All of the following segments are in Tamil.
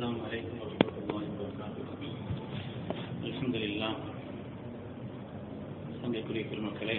السلام عليكم ورحمة الله وبركاته الحمد لله சங்கைக்குரிய பெருமக்களே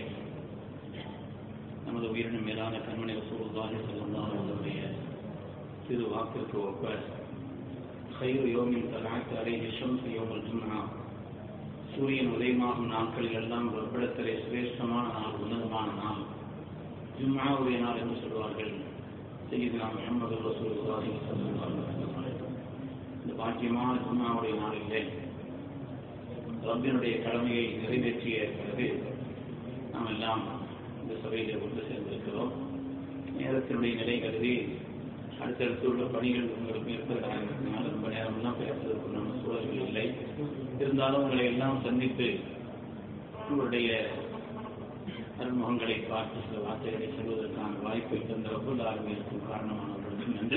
நமது உயிரினும் மேலான கண்மணி ரசூலுல்லாஹி ஸல்லல்லாஹு அலைஹி வஸல்லுடைய திரு வாக்கிற்கு ஒப்ப خير يوم طلعت عليه الشمس يوم الجمعة சூரியன் உதயமாகும் நாட்களில் எல்லாம் பிரபலத்திலே சிரேஷ்டமான நாள் உன்னதமான நாள் ஜும்மாவுடைய நாள் என்று சொல்வார்கள் செய்தினா முகமது ரசூலுல்லாஹி ஸல்லல்லாஹு அலைஹி வஸல்லம் இந்த பாக்கியமான ஜும்மாவுடைய நாளிலே ரப்பினுடைய கடமையை நிறைவேற்றிய பிறகு நாம் எல்லாம் இந்த சபையிலே ஒன்று சேர்ந்திருக்கிறோம் நேரத்தினுடைய நிலை கருதி அடுத்தடுத்து உள்ள பணிகள் உங்களுக்கு இருக்கிற காரணத்தினால் ரொம்ப நேரம்லாம் பேசுவதற்கு நம்ம சூழல்கள் இல்லை இருந்தாலும் உங்களை எல்லாம் சந்தித்து உங்களுடைய அருமுகங்களை பார்த்து சில வார்த்தைகளை சொல்வதற்கான வாய்ப்பை தந்த ரகுல் ஆர்மியிருக்கும் காரணமானவர்களுக்கு நன்றி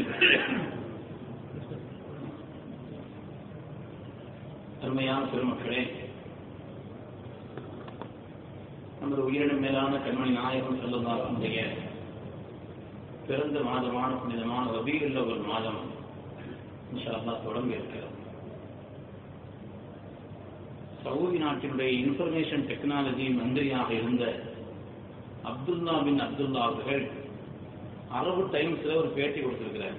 அருமையான பெருமக்களே நமது உயிரினும் மேலான கண்மணி நாயகம் செல்லுமாறுடைய பிறந்த மாதமான புனிதமான ரபியுள்ள ஒரு மாதம் இன்ஷால்லா தொடங்க இருக்கிறது சவுதி நாட்டினுடைய இன்ஃபர்மேஷன் டெக்னாலஜி மந்திரியாக இருந்த அப்துல்லா பின் அப்துல்லா அவர்கள் அரபு டைம்ஸ்ல ஒரு பேட்டி கொடுத்திருக்கிறார்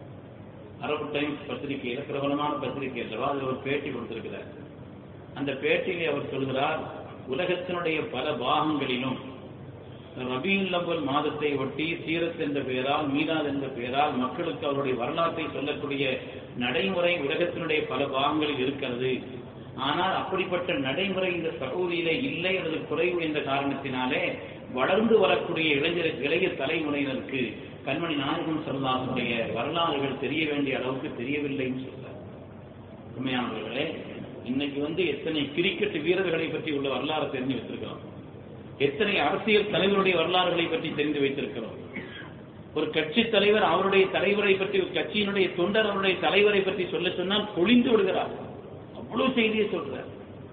அரபு டைம்ஸ் பத்திரிகையில பிரபலமான பத்திரிகை அல்லவா அதில் ஒரு பேட்டி கொடுத்திருக்கிறார் அந்த பேட்டியிலே அவர் சொல்கிறார் உலகத்தினுடைய பல பாகங்களிலும் ரபியுல் அவ்வல் மாதத்தை ஒட்டி சீரத் என்ற பெயரால் மீனாத் என்ற பெயரால் மக்களுக்கு அவருடைய வரலாற்றை சொல்லக்கூடிய நடைமுறை உலகத்தினுடைய பல பாகங்களில் இருக்கிறது ஆனால் அப்படிப்பட்ட நடைமுறை இந்த சகோதரியிலே இல்லை அல்லது குறைவு என்ற காரணத்தினாலே வளர்ந்து வரக்கூடிய இளைஞர் இளைய தலைமுறையினருக்கு கண்மணி நாயகம் சொல்லாசுடைய வரலாறுகள் தெரிய வேண்டிய அளவுக்கு தெரியவில்லைன்னு சொல்றார் உண்மையானவர்களே இன்னைக்கு வந்து எத்தனை கிரிக்கெட் வீரர்களை பற்றி உள்ள வரலாறு தெரிஞ்சு வச்சிருக்கிறோம் எத்தனை அரசியல் தலைவருடைய வரலாறுகளை பற்றி தெரிந்து வைத்திருக்கிறோம் ஒரு கட்சி தலைவர் அவருடைய தலைவரை பற்றி ஒரு கட்சியினுடைய தொண்டர் அவருடைய தலைவரை பற்றி சொல்ல சொன்னால் பொழிந்து விடுகிறார் அவ்வளவு செய்தியை சொல்றார்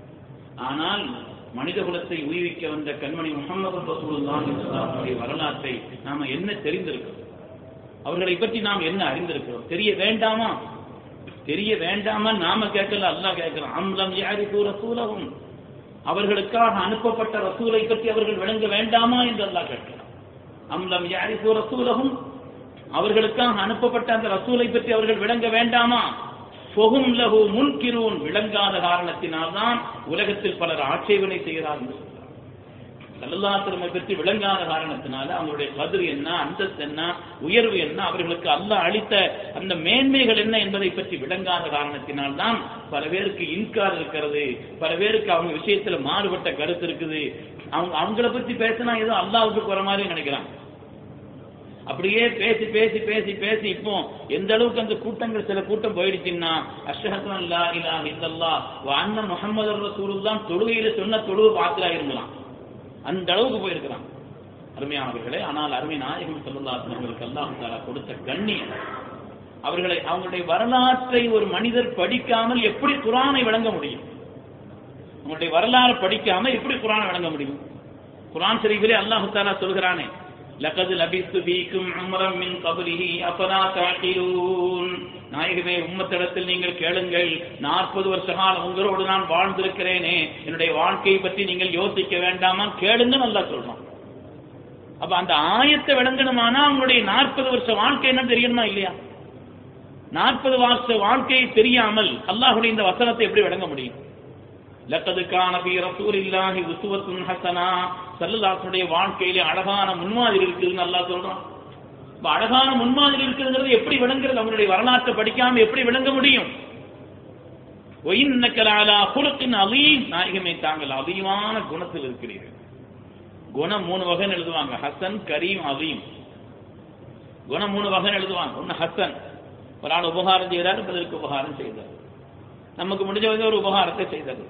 ஆனால் மனித குலத்தை உயிர்விக்க வந்த கண்மணி முகமது ரசூலுல்லாஹி வரலாற்றை நாம என்ன தெரிந்திருக்கிறோம் அவர்களை பற்றி நாம் என்ன அறிந்திருக்கிறோம் தெரிய வேண்டாமா தெரிய வேண்டாமா நாம கேட்கல அல்லாஹ் கேட்கிறோம் அம்லம் யாரிஃபு ரசூலஹும் அவர்களுக்காக அனுப்பப்பட்ட ரசூலை பற்றி அவர்கள் விளங்க வேண்டாமா என்று அல்லாஹ் கேட்கிறார் அம்லம் யாரிஃபு ரசூலஹும் அவர்களுக்காக அனுப்பப்பட்ட அந்த ரசூலை பற்றி அவர்கள் விளங்க வேண்டாமா பொகும் லகு முன்கிருவன் விளங்காத காரணத்தினால்தான் உலகத்தில் பலர் ஆட்சேபனை செய்கிறார்கள் சல்லல்லாத்திரமை பற்றி விளங்காத காரணத்தினால அவங்களுடைய கதிர் என்ன அந்தஸ்து என்ன உயர்வு என்ன அவர்களுக்கு அல்லாஹ் அளித்த அந்த மேன்மைகள் என்ன என்பதை பற்றி விளங்காத காரணத்தினால்தான் பல பேருக்கு இன்கார் இருக்கிறது பல பேருக்கு அவங்க விஷயத்துல மாறுபட்ட கருத்து இருக்குது அவங்க அவங்கள பத்தி பேசினா ஏதோ அல்லாவுக்கு போற மாதிரி நினைக்கிறாங்க அப்படியே பேசி பேசி பேசி பேசி இப்போ எந்த அளவுக்கு அந்த கூட்டங்கள் சில கூட்டம் போயிடுச்சுன்னா அஷ்ஹத்து அல்லா இலா இல்லல்லா அண்ணன் முகமது ரசூலுல்லாம் தொழுகையில சொன்ன தொழுவு பாத்திரா இருக்கலாம் அந்த அளவுக்கு போயிருக்கிறான் அருமையானவர்களே ஆனால் அருமை நாயகம் செல்லல்லாசன் அவர்களுக்கு அல்லாஹ் தாலா கொடுத்த கண்ணியம் அவர்களை அவங்களுடைய வரலாற்றை ஒரு மனிதர் படிக்காமல் எப்படி குரானை விளங்க முடியும் அவங்களுடைய வரலாறு படிக்காமல் எப்படி குரானை விளங்க முடியும் குரான் ஷரீஃபிலே அல்லாஹு தாலா சொல்கிறானே لقد لبثت فيكم عمرا من قبله افلا تعقلون நாயகமே உம்மத்திடத்தில் நீங்கள் கேளுங்கள் நாற்பது வருஷ காலம் உங்களோடு நான் வாழ்ந்திருக்கிறேனே என்னுடைய வாழ்க்கையை பற்றி நீங்கள் யோசிக்க வேண்டாமா கேளுங்க நல்லா சொல்றோம் அப்ப அந்த ஆயத்தை விளங்கணுமானா அவங்களுடைய நாற்பது வருஷ வாழ்க்கை என்ன தெரியணுமா இல்லையா நாற்பது வருஷ வாழ்க்கையை தெரியாமல் அல்லாஹுடைய இந்த வசனத்தை எப்படி விளங்க முடியும் லக்கது கான பி ரசூலில்லாஹி உசுவத்துன் ஹசனா சல்லுல்லாஹுடைய வாழ்க்கையிலே அழகான முன்மாதிரி இருக்குதுன்னு நல்லா சொல்றான் இப்ப அழகான முன்மாதிரி இருக்குதுங்கிறது எப்படி விளங்குறது அவருடைய வரலாற்றை படிக்காம எப்படி விளங்க முடியும் ஒயின்னக்கலாலா குலத்தின் அலீம் நாயகமே தாங்கள் அதிகமான குணத்தில் இருக்கிறீர்கள் குணம் மூணு வகை எழுதுவாங்க ஹசன் கரீம் அலீம் குணம் மூணு வகை எழுதுவாங்க ஒன்னு ஹசன் ஒரு ஆள் உபகாரம் செய்தார் பதிலுக்கு உபகாரம் செய்தார் நமக்கு முடிஞ்ச வந்து ஒரு உபகாரத்தை செய்தார்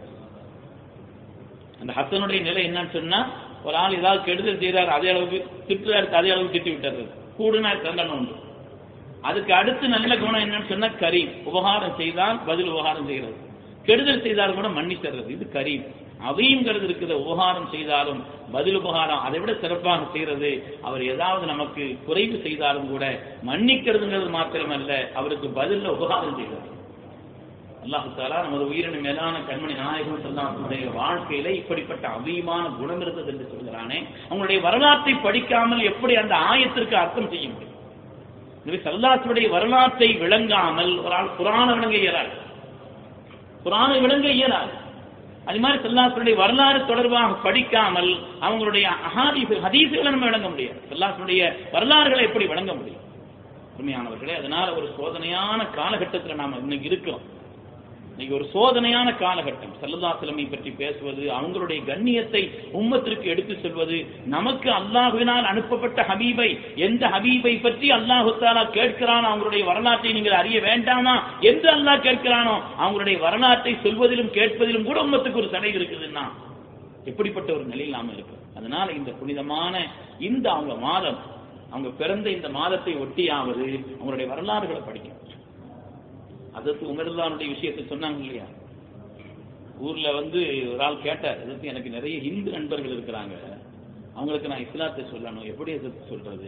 அந்த ஹசனுடைய நிலை என்னன்னு சொன்னா ஒரு ஆள் ஏதாவது கெடுதல் செய்தார் அதே அளவுக்கு திட்டுறாரு அதே அளவுக்கு திட்டி விட்டாரு கூடுனா தண்டனை உண்டு அதுக்கு அடுத்து நல்ல குணம் என்னன்னு சொன்னா கரீம் உபகாரம் செய்தால் பதில் உபகாரம் செய்கிறது கெடுதல் செய்தாலும் கூட மன்னித்தர்றது இது கரீம் அவையுங்கிறது இருக்கிற உபகாரம் செய்தாலும் பதில் உபகாரம் அதை விட சிறப்பாக செய்யறது அவர் ஏதாவது நமக்கு குறைவு செய்தாலும் கூட மன்னிக்கிறதுங்கிறது மாத்திரமல்ல அவருக்கு பதில்ல உபகாரம் செய்கிறது அல்லாஹு தாலா நமது உயிரின மேலான கண்மணி நாயகம் சொல்லாத்துடைய வாழ்க்கையில இப்படிப்பட்ட அதிகமான குணம் இருந்தது என்று சொல்கிறானே அவங்களுடைய வரலாற்றை படிக்காமல் எப்படி அந்த ஆயத்திற்கு அர்த்தம் செய்ய முடியும் எனவே சல்லாத்துடைய வரலாற்றை விளங்காமல் ஒரு ஆள் குரான விளங்க இயலாது குரானை விளங்க இயலாது அது மாதிரி சல்லாத்துடைய வரலாறு தொடர்பாக படிக்காமல் அவங்களுடைய அஹாதீஸ் ஹதீசுகளை நம்ம விளங்க முடியாது சல்லாத்துடைய வரலாறுகளை எப்படி விளங்க முடியும் உண்மையானவர்களே அதனால ஒரு சோதனையான காலகட்டத்தில் நாம இன்னைக்கு இருக்கிறோம் இன்னைக்கு ஒரு சோதனையான காலகட்டம் சல்லல்லா சிலமை பற்றி பேசுவது அவங்களுடைய கண்ணியத்தை உம்மத்திற்கு எடுத்து சொல்வது நமக்கு அல்லாஹுவினால் அனுப்பப்பட்ட ஹபீபை எந்த ஹபீபை பற்றி அல்லாஹு தாலா கேட்கிறானோ அவங்களுடைய வரலாற்றை நீங்கள் அறிய வேண்டாமா என்று அல்லாஹ் கேட்கிறானோ அவங்களுடைய வரலாற்றை சொல்வதிலும் கேட்பதிலும் கூட உம்மத்துக்கு ஒரு தடை இருக்குதுன்னா எப்படிப்பட்ட ஒரு நிலையில் நாம இருக்கு அதனால இந்த புனிதமான இந்த அவங்க மாதம் அவங்க பிறந்த இந்த மாதத்தை ஒட்டியாவது அவங்களுடைய வரலாறுகளை படிக்கணும் அதற்கு உமர்லானுடைய விஷயத்தை சொன்னாங்க இல்லையா ஊர்ல வந்து ஒரு ஆள் கேட்டார் அதற்கு எனக்கு நிறைய இந்து நண்பர்கள் இருக்கிறாங்க அவங்களுக்கு நான் இஸ்லாத்தை சொல்லணும் எப்படி எதிர்த்து சொல்றது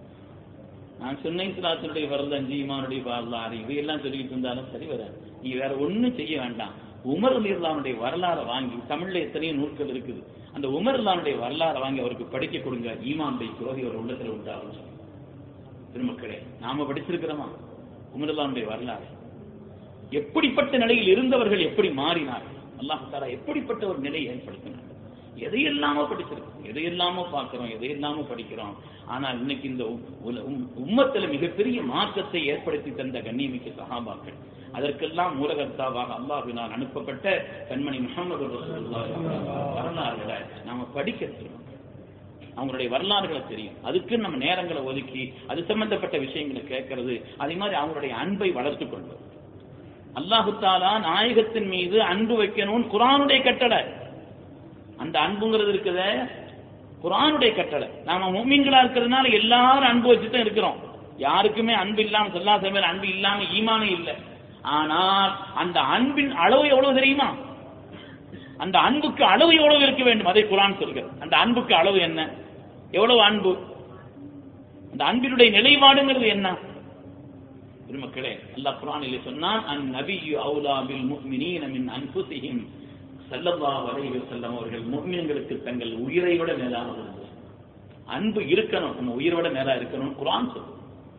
நான் சொன்ன இஸ்லாத்தினுடைய வரலஞ்சி இமானுடைய வரலாறு இவையெல்லாம் சொல்லிட்டு இருந்தாலும் சரி வர நீ வேற ஒண்ணும் செய்ய வேண்டாம் உமர் அலிர்லானுடைய வரலாறை வாங்கி தமிழ்ல எத்தனையோ நூல்கள் இருக்குது அந்த உமர் அல்லானுடைய வரலாறை வாங்கி அவருக்கு படிக்க கொடுங்க ஈமானுடைய துரோகி ஒரு உள்ளத்துல உண்டாகும் திருமக்களே நாம படிச்சிருக்கிறோமா உமர் அல்லானுடைய வரலாறு எப்படிப்பட்ட நிலையில் இருந்தவர்கள் எப்படி மாறினார்கள் அல்லாஹ் தாலா எப்படிப்பட்ட ஒரு நிலையை ஏற்படுத்தினார் எதையெல்லாமோ படிச்சிருக்கோம் எதையெல்லாமோ பார்க்கிறோம் எதையெல்லாமோ படிக்கிறோம் ஆனால் இன்னைக்கு இந்த உம்மத்தில் மிகப்பெரிய மாற்றத்தை ஏற்படுத்தி தந்த கண்ணியமிக்க சகாபாக்கள் அதற்கெல்லாம் மூலகர்த்தாவாக அல்லாஹினால் அனுப்பப்பட்ட கண்மணி முகமது வரலாறுகளை நாம படிக்க அவங்களுடைய வரலாறுகளை தெரியும் அதுக்கு நம்ம நேரங்களை ஒதுக்கி அது சம்பந்தப்பட்ட விஷயங்களை கேட்கறது அதே மாதிரி அவங்களுடைய அன்பை வளர்த்துக் கொள்வது அல்லாஹு தாலா நாயகத்தின் மீது அன்பு வைக்கணும்னு குரானுடைய கட்டளை அந்த அன்புங்கிறது இருக்குத குரானுடைய கட்டளை நாம மூமின்களா இருக்கிறதுனால எல்லாரும் அன்பு வச்சுதான் இருக்கிறோம் யாருக்குமே அன்பு இல்லாம சொல்லா சமையல் அன்பு இல்லாம ஈமானம் இல்லை ஆனால் அந்த அன்பின் அளவு எவ்வளவு தெரியுமா அந்த அன்புக்கு அளவு எவ்வளவு இருக்க வேண்டும் அதை குரான் சொல்கிறது அந்த அன்புக்கு அளவு என்ன எவ்வளவு அன்பு அந்த அன்பினுடைய நிலைப்பாடுங்கிறது என்ன பெருமக்களே அல்லாஹ் குரானிலே சொன்னான் அன் நபியு அவுலா பில் முஃமினீன மின் அன்ஃபுஸிஹிம் ஸல்லல்லாஹு அலைஹி வஸல்லம் அவர்கள் முஃமின்களுக்கு தங்கள் உயிரை விட மேலானது அன்பு இருக்கணும் நம்ம உயிரை விட மேலா இருக்கணும் குரான் சொல்லு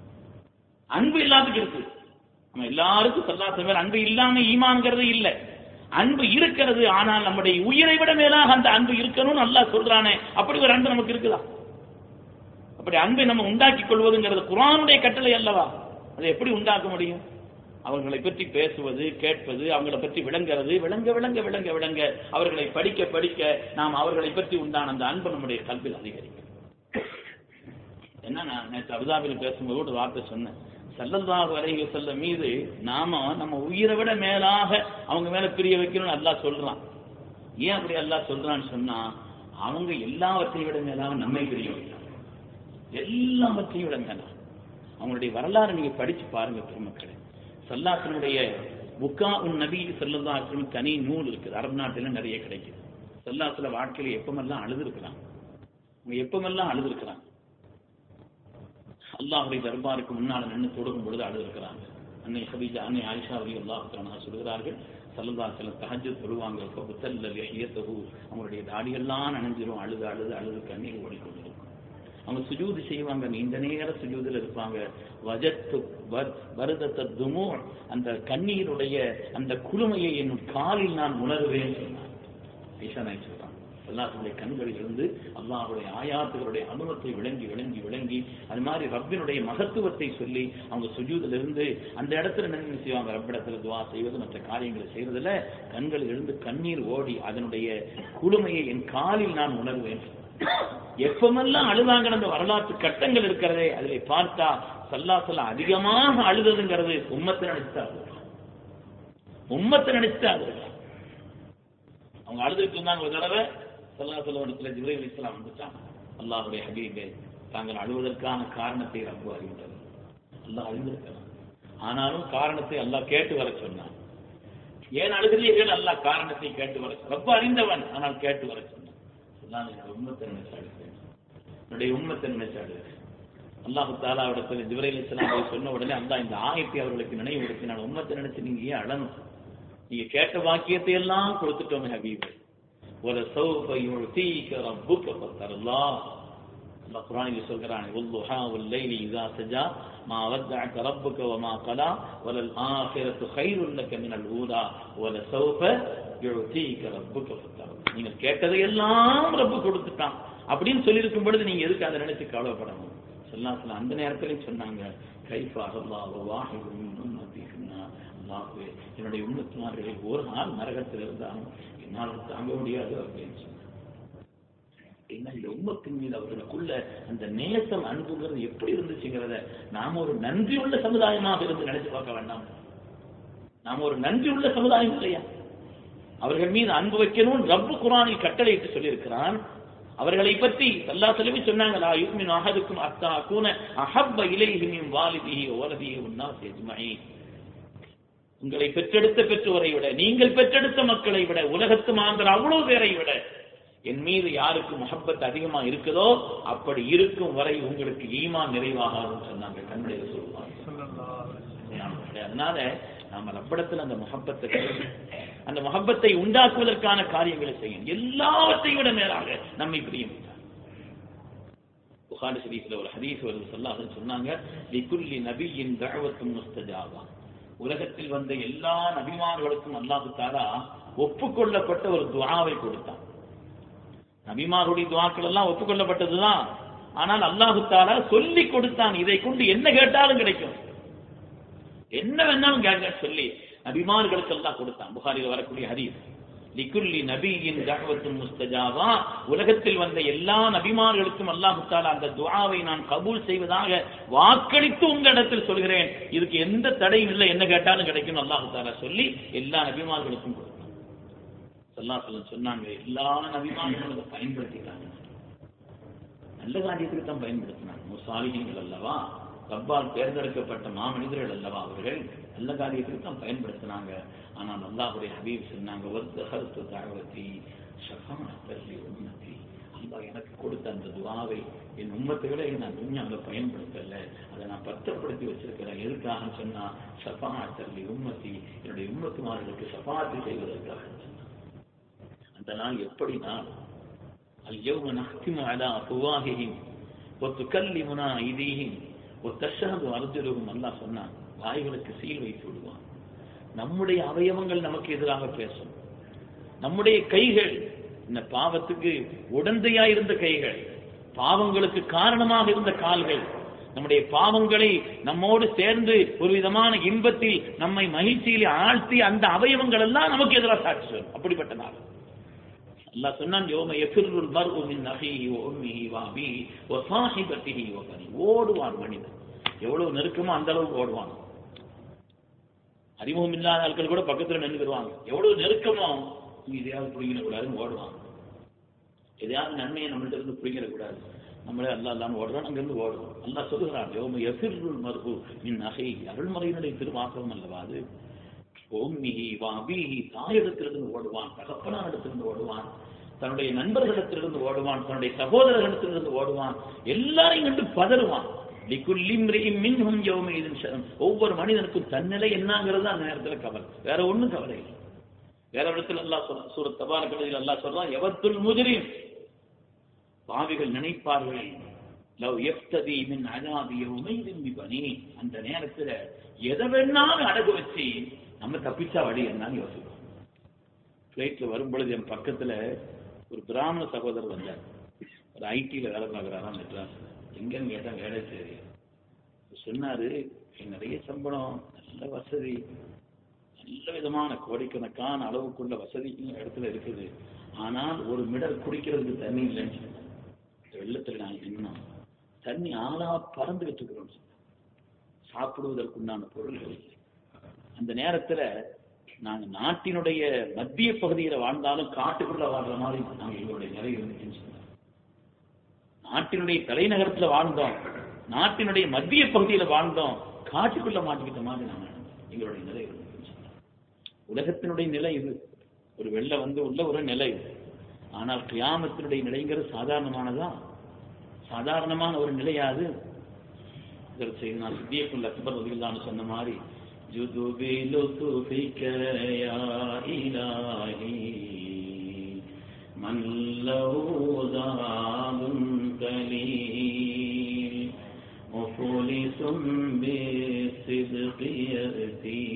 அன்பு எல்லாத்துக்கும் இருக்கு நம்ம எல்லாருக்கும் சல்லாசம் அன்பு இல்லாம ஈமான்ங்கிறது இல்லை அன்பு இருக்கிறது ஆனால் நம்முடைய உயிரை விட மேலாக அந்த அன்பு இருக்கணும்னு நல்லா சொல்றானே அப்படி ஒரு அன்பு நமக்கு இருக்குதா அப்படி அன்பை நம்ம உண்டாக்கி கொள்வதுங்கிறது குரானுடைய கட்டளை அல்லவா அதை எப்படி உண்டாக்க முடியும் அவர்களை பற்றி பேசுவது கேட்பது அவங்களை பற்றி விளங்குறது விளங்க விளங்க விளங்க விளங்க அவர்களை படிக்க படிக்க நாம் அவர்களை பற்றி உண்டான அந்த அன்பு நம்முடைய கல்வியில் அதிகரிக்கும் என்ன நான் நேற்று அபுதாபியில் பேசும்போது ஒரு வார்த்தை சொன்னேன் சல்லல்லாஹு அலைஹி செல்ல மீது நாம நம்ம உயிரை விட மேலாக அவங்க மேல பிரிய வைக்கணும்னு அல்லாஹ் சொல்றான் ஏன் அப்படி அல்லாஹ் சொல்றான்னு சொன்னா அவங்க எல்லாவற்றையும் விட மேலாக நம்மை பிரிய வைக்கிறான் எல்லாவற்றையும் விட மேலாக அவங்களுடைய வரலாறு நீங்க படிச்சு பாருங்க பெருமக்களே சல்லாசனுடைய புக்கா உன் நபி செல்லல்லாசனும் தனி நூல் இருக்குது அரபு நாட்டில நிறைய கிடைக்குது சல்லாசுல வாழ்க்கையில எப்பமெல்லாம் அழுது இருக்கிறாங்க அவங்க எப்பமெல்லாம் அழுது இருக்கிறாங்க அல்லாஹுடைய தர்பாருக்கு முன்னால் நின்று தொடுக்கும் பொழுது அழுது இருக்கிறாங்க அன்னை ஹபீஜா அன்னை ஆயிஷா அலி அல்லாஹ் சொல்கிறார்கள் சல்லல்லா சில தஹஜ் தொழுவாங்க புத்தல்ல இயத்தகு அவங்களுடைய தாடியெல்லாம் நனைஞ்சிரும் அழுது அழுது அழுது கண்ணீர் ஓடிக்கொண்டிருக்கும் அவங்க சுஜூது செய்வாங்க நீண்ட நேர சுஜூதில் இருப்பாங்க வஜத்து வருதத்த துமோ அந்த கண்ணீருடைய அந்த குளுமையை என் காலில் நான் உணர்வேன் சொன்னார் ஐஷா நாய் சொல்றாங்க அல்லாஹுடைய கண்களில் இருந்து அல்லாஹுடைய ஆயாத்துகளுடைய அனுபவத்தை விளங்கி விளங்கி விளங்கி அது மாதிரி ரப்பினுடைய மகத்துவத்தை சொல்லி அவங்க சுஜூதில் இருந்து அந்த இடத்துல என்ன செய்வாங்க ரப்பிடத்துல துவா செய்வது மற்ற காரியங்களை செய்வதில் கண்களில் இருந்து கண்ணீர் ஓடி அதனுடைய குளுமையை என் காலில் நான் உணர்வேன் எப்பமெல்லாம் அழுதாங்க அந்த வரலாற்று கட்டங்கள் இருக்கிறதே அதில் பார்த்தா சல்லா சொல்ல அதிகமாக அழுதுங்கிறது உம்மத்தை நினைச்சா உம்மத்தை நினைச்சா அவங்க அழுதுட்டு இருந்தாங்க ஒரு தடவை சல்லா சொல்ல இடத்துல ஜிப்ரேல் இஸ்லாம் வந்துட்டான் அல்லாஹுடைய ஹபீபே தாங்கள் அழுவதற்கான காரணத்தை ரப்பு அறிந்தது அல்லாஹ் அறிந்திருக்கிறான் ஆனாலும் காரணத்தை அல்லாஹ் கேட்டு வர சொன்னான் ஏன் அழுகிறீர்கள் அல்லாஹ் காரணத்தை கேட்டு வர ரொம்ப அறிந்தவன் ஆனால் கேட்டு வர சொன்னான் நான் என்னுடைய உம்மத்தை நினைச்சு அழுகிறேன் என்னுடைய உம்மத்தை நினைச்சு அழுகிறேன் அல்லாஹு தாலா இடத்துல ஜிவரையில் இஸ்லாம் சொன்ன உடனே அல்லாஹ் இந்த ஆயத்தை அவர்களுக்கு நினைவுபடுத்தி நான் உம்மத்தை நினைச்சு நீங்க ஏன் அழணும் நீங்க கேட்ட வாக்கியத்தை எல்லாம் கொடுத்துட்டோம் ஹபீபே ஒரு சௌஃப யுழ்தீக ரப்புக ஃபத்தரல்லா அல்லாஹ் குர்ஆனில் சொல்கிறான் வல்லுஹா வல்லைலி இதா சஜா மா வத்தஅக ரப்புக வமா கலா வலல் ஆখিরাতু கைருல் லக மினல் ஊலா வல சௌஃப யுழ்தீக ரப்புக ஃபத்தரல்லா நீங்க கேட்டதை எல்லாம் ரப்பு கொடுத்துட்டான் அப்படின்னு சொல்லியிருக்கும் பொழுது நீங்க எதுக்கு அதை நினைச்சு கவலைப்படணும் சொல்லாசல அந்த நேரத்திலையும் சொன்னாங்க கைஃபா அல்லாஹ் வாஹிது மின் உம்மத்திஹின்னா அல்லாஹ்வே என்னுடைய உம்மத்துமார்களில் ஒரு நாள் நரகத்தில் இருந்தாலும் என்னால் தாங்க முடியாது அப்படின்னு சொன்னாங்க அப்படின்னா இந்த உம்மத்தின் மீது அவர்களுக்குள்ள அந்த நேசம் அன்புங்கிறது எப்படி இருந்துச்சுங்கிறத நாம ஒரு நன்றி உள்ள சமுதாயமாக இருந்து நினைச்சு பார்க்க வேண்டாம் நாம ஒரு நன்றி உள்ள சமுதாயம் இல்லையா அவர்கள் மீது அன்பு வைக்கணும் ரப்பு குரானில் கட்டளையிட்டு சொல்லியிருக்கிறான் அவர்களை பற்றி அல்லா சொல்லி சொன்னாங்க லா யுக்மின் அஹதுக்கும் அத்தா கூன அஹப்ப இலைஹி மின் வாலிதிஹி வலதிஹி வன்னாஸ் அஜ்மஈன் உங்களை பெற்றெடுத்த பெற்றோரை விட நீங்கள் பெற்றெடுத்த மக்களை விட உலகத்து மாந்தர் அவ்வளவு பேரை விட என் மீது யாருக்கு முகப்பத் அதிகமா இருக்குதோ அப்படி இருக்கும் வரை உங்களுக்கு ஈமான் நிறைவாகாதுன்னு சொன்னாங்க கண்ணுடைய சொல்லுவாங்க அதனால நாம ரப்படத்தில் அந்த முகப்பத்தை அந்த முகப்பத்தை உண்டாக்குவதற்கான காரியங்களை செய்யும் எல்லாவற்றையும் விட மேலாக நம்மை பிரியும் புகாரி ஷரீஃப்ல ஒரு ஹதீஸ் வருது சொல்லாத சொன்னாங்க லிகுல்லி நபியின் தஅவத்தும் முஸ்தஜாபா உலகத்தில் வந்த எல்லா நபிமார்களுக்கும் அல்லாஹு தாலா ஒப்புக்கொள்ளப்பட்ட ஒரு துஆவை கொடுத்தான் நபிமாருடைய துவாக்கள் எல்லாம் ஒப்புக்கொள்ளப்பட்டதுதான் ஆனால் அல்லாஹு தாலா சொல்லி கொடுத்தான் இதை கொண்டு என்ன கேட்டாலும் கிடைக்கும் என்ன வேணாலும் கேட்க சொல்லி நபிமார்களுக்கு எல்லாம் கொடுத்தான் புகாரில் வரக்கூடிய ஹதீஸ் லிகுல்லி நபியின் தகவத்தும் முஸ்தஜாவா உலகத்தில் வந்த எல்லா நபிமார்களுக்கும் அல்லாஹு தாலா அந்த துஆவை நான் கபூல் செய்வதாக வாக்களித்து உங்க இடத்தில் சொல்கிறேன் இதுக்கு எந்த தடையும் இல்லை என்ன கேட்டாலும் கிடைக்கும் அல்லாஹு தாலா சொல்லி எல்லா நபிமார்களுக்கும் கொடுத்தான் சொல்லாசலம் சொன்னாங்க எல்லா நபிமார்களும் அதை பயன்படுத்திட்டாங்க நல்ல காரியத்துக்கு தான் பயன்படுத்தினாங்க முசாலிகள் அல்லவா ரப்பால் தேர்ந்தெடுக்கப்பட்ட மாமனிதர்கள் அல்லவா அவர்கள் நல்ல காரியத்துக்கு தான் பயன்படுத்தினாங்க ஆனால் அல்லாஹுடைய ஹபீப் சொன்னாங்க ஒத்த கருத்து தாழ்வத்தி ஷஃபாத்தி உம்மத்தி அல்லாஹ் எனக்கு கொடுத்த அந்த துவாவை என் உம்மத்தை விட நான் துன்யாவில் பயன்படுத்தல அதை நான் பத்திரப்படுத்தி வச்சிருக்கிறேன் எதுக்காக சொன்னா ஷஃபாத்தல்லி உம்மத்தி என்னுடைய உம்மத்துமார்களுக்கு ஷஃபாத்து செய்வதற்காக அந்த நாள் எப்படி நாள் اليوم نختم على أفواههم وتكلمنا أيديهم وتشهد أرجلهم அல்லாஹ் சொன்னான் வாய்களுக்கு சீல் வைத்து விடுவான் நம்முடைய அவயவங்கள் நமக்கு எதிராக பேசும் நம்முடைய கைகள் இந்த பாவத்துக்கு உடந்தையா இருந்த கைகள் பாவங்களுக்கு காரணமாக இருந்த கால்கள் நம்முடைய பாவங்களை நம்மோடு சேர்ந்து ஒரு விதமான இன்பத்தில் நம்மை மகிழ்ச்சியில் ஆழ்த்தி அந்த அவயவங்கள் எல்லாம் நமக்கு எதிராக சாட்சி சொல்லும் அப்படிப்பட்ட நாள் அல்லாஹ் சொன்னான் யோம எஃபிருல் மர்உ மின் அஹீஹி வ உம்மிஹி வ அபீஹி வ ஸாஹிபத்திஹி வ பனி ஓடுவான் மனிதன் எவ்வளவு நெருக்கமோ அந்த அளவுக்கு ஓடுவான் அறிமுகம் இல்லாத ஆட்கள் கூட பக்கத்துல நின்றுருவாங்க எவ்வளவு நெருக்கமோ எதையாவது பிடிங்கிட கூடாதுன்னு ஓடுவான் எதையாவது நன்மையை நம்மள்ட்ட இருந்து பிடிங்கிட கூடாது நம்மளே அல்லா இல்லாம ஓடுறோம் அங்கிருந்து ஓடுறோம் அல்லா சொல்லுகிறான் யோம எஃபிருல் மர்ஹு மின் அஹீஹி அருள்மறையினுடைய திருவாசகம் அல்லவா அது ஓம்மிஹி வாபிஹி தாயிடத்திலிருந்து ஓடுவான் தகப்பனாரிடத்திலிருந்து ஓடுவான் தன்னுடைய நண்பர்களிடத்திலிருந்து ஓடுவான் தன்னுடைய சகோதரர்களிடத்திலிருந்து ஓடுவான் எல்லாரையும் கண்டு பதறுவான் ஒவ்வொரு மனிதனுக்கும் தன்னிலை என்னங்கிறது அந்த நேரத்தில் கவலை வேற ஒண்ணும் கவலை இல்லை வேற இடத்துல அல்லா சொல்ல சூர தபார கடையில் அல்லா சொல்றான் எவத்துல் முஜரின் பாவிகள் நினைப்பார்கள் லவ் எஃப்ததி மின் அஜாபி யௌமைதின் பிபனி அந்த நேரத்துல எதை வேணாலும் அடகு வச்சு நம்ம தப்பிச்சா வழி என்னன்னு யோசிப்போம் ஃப்ளைட்ல வரும் பொழுது என் பக்கத்துல ஒரு பிராமண சகோதரர் வந்தார் ஒரு ஐடியில் வேலை பார்க்குறாராம் மெட்ராஸ் எங்கன்னு கேட்டா வேலை சரி சொன்னாரு நிறைய சம்பளம் நல்ல வசதி நல்ல விதமான கோடிக்கணக்கான அளவுக்குள்ள வசதி இடத்துல இருக்குது ஆனால் ஒரு மிடர் குடிக்கிறதுக்கு தண்ணி இல்லைன்னு சொன்னார் வெள்ளத்தில் நான் இன்னும் தண்ணி ஆளா பறந்துகிட்டு இருக்கிறோம் சாப்பிடுவதற்குண்டான பொருள்கள் இல்லை அந்த நேரத்துல நாங்க நாட்டினுடைய மத்திய பகுதியில வாழ்ந்தாலும் காட்டுக்குள்ள வாழ்ற மாதிரி நாங்க எங்களுடைய நிலை இருந்துச்சுன்னு சொன்னாங்க நாட்டினுடைய தலைநகரத்துல வாழ்ந்தோம் நாட்டினுடைய மத்திய பகுதியில வாழ்ந்தோம் காட்டுக்குள்ள மாட்டிக்கிட்ட மாதிரி நாங்க எங்களுடைய நிலை இருந்துச்சுன்னு சொன்னாங்க உலகத்தினுடைய நிலை இது ஒரு வெள்ள வந்து உள்ள ஒரு நிலை ஆனால் கியாமத்தினுடைய நிலைங்கிறது சாதாரணமானதா சாதாரணமான ஒரு நிலையாது இதற்கு செய்து நான் சித்தியக்குள்ள அக்பர் ரதிகளான்னு சொன்ன மாதிரி جد بلطفك يا إلهي من له ذاب قليل مفلس بالصدق يأتي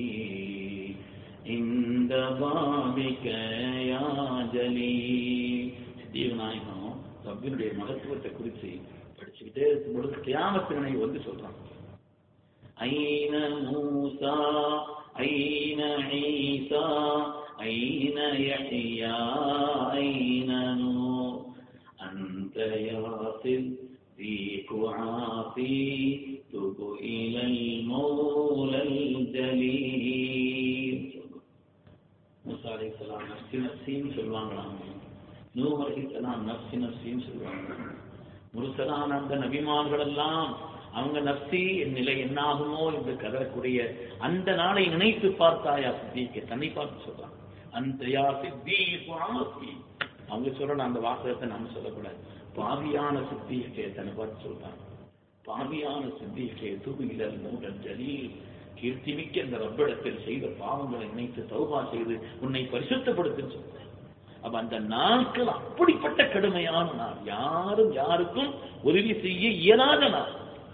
عند بابك يا جليل தீவநாயகம் ரப்பினுடைய மகத்துவத்தை குறித்து படிச்சுக்கிட்டே இருக்கும்பொழுது கியாமத்தினை வந்து சொல்றான் ஐன மூசா ஐன ஈசா ஐன யஹ்யா ஐன நூ أنت يا صديق عافي تب إلى المولى الجليل மூசா அலைஹிஸ்ஸலாம் நஃப்சி நஃப்சின்னு சொல்லுவாங்களாம் நூஹ் அலைஹிஸ்ஸலாம் நஃப்சி நஃப்சின்னு சொல்லுவாங்க முருசலான அந்த நபிமான்கள் எல்லாம் அவங்க நஃப்சி என் நிலை என்னாகுமோ என்று கதறக்கூடிய அந்த நாளை நினைத்து பார்த்தாயா சித்திக்க தன்னை பார்த்து சொல்றான் அந்த யா சித்தீக் ஆசி அவங்க சொல்லணும் அந்த வாசகத்தை நம்ம சொல்லக்கூடாது பாவியான சித்திகே தன்னை பார்த்து சொல்றான் பாவியான சித்திகே தூபிகள் மூடல் ஜலீல் கீர்த்திமிக்க அந்த ரப்பிடத்தில் செய்த பாவங்களை நினைத்து தௌபா செய்து உன்னை பரிசுத்தப்படுத்துன்னு சொல்றேன் அப்ப அந்த நாட்கள் அப்படிப்பட்ட கடுமையான நாள் யாரும் யாருக்கும் உதவி செய்ய இயலாத நாள்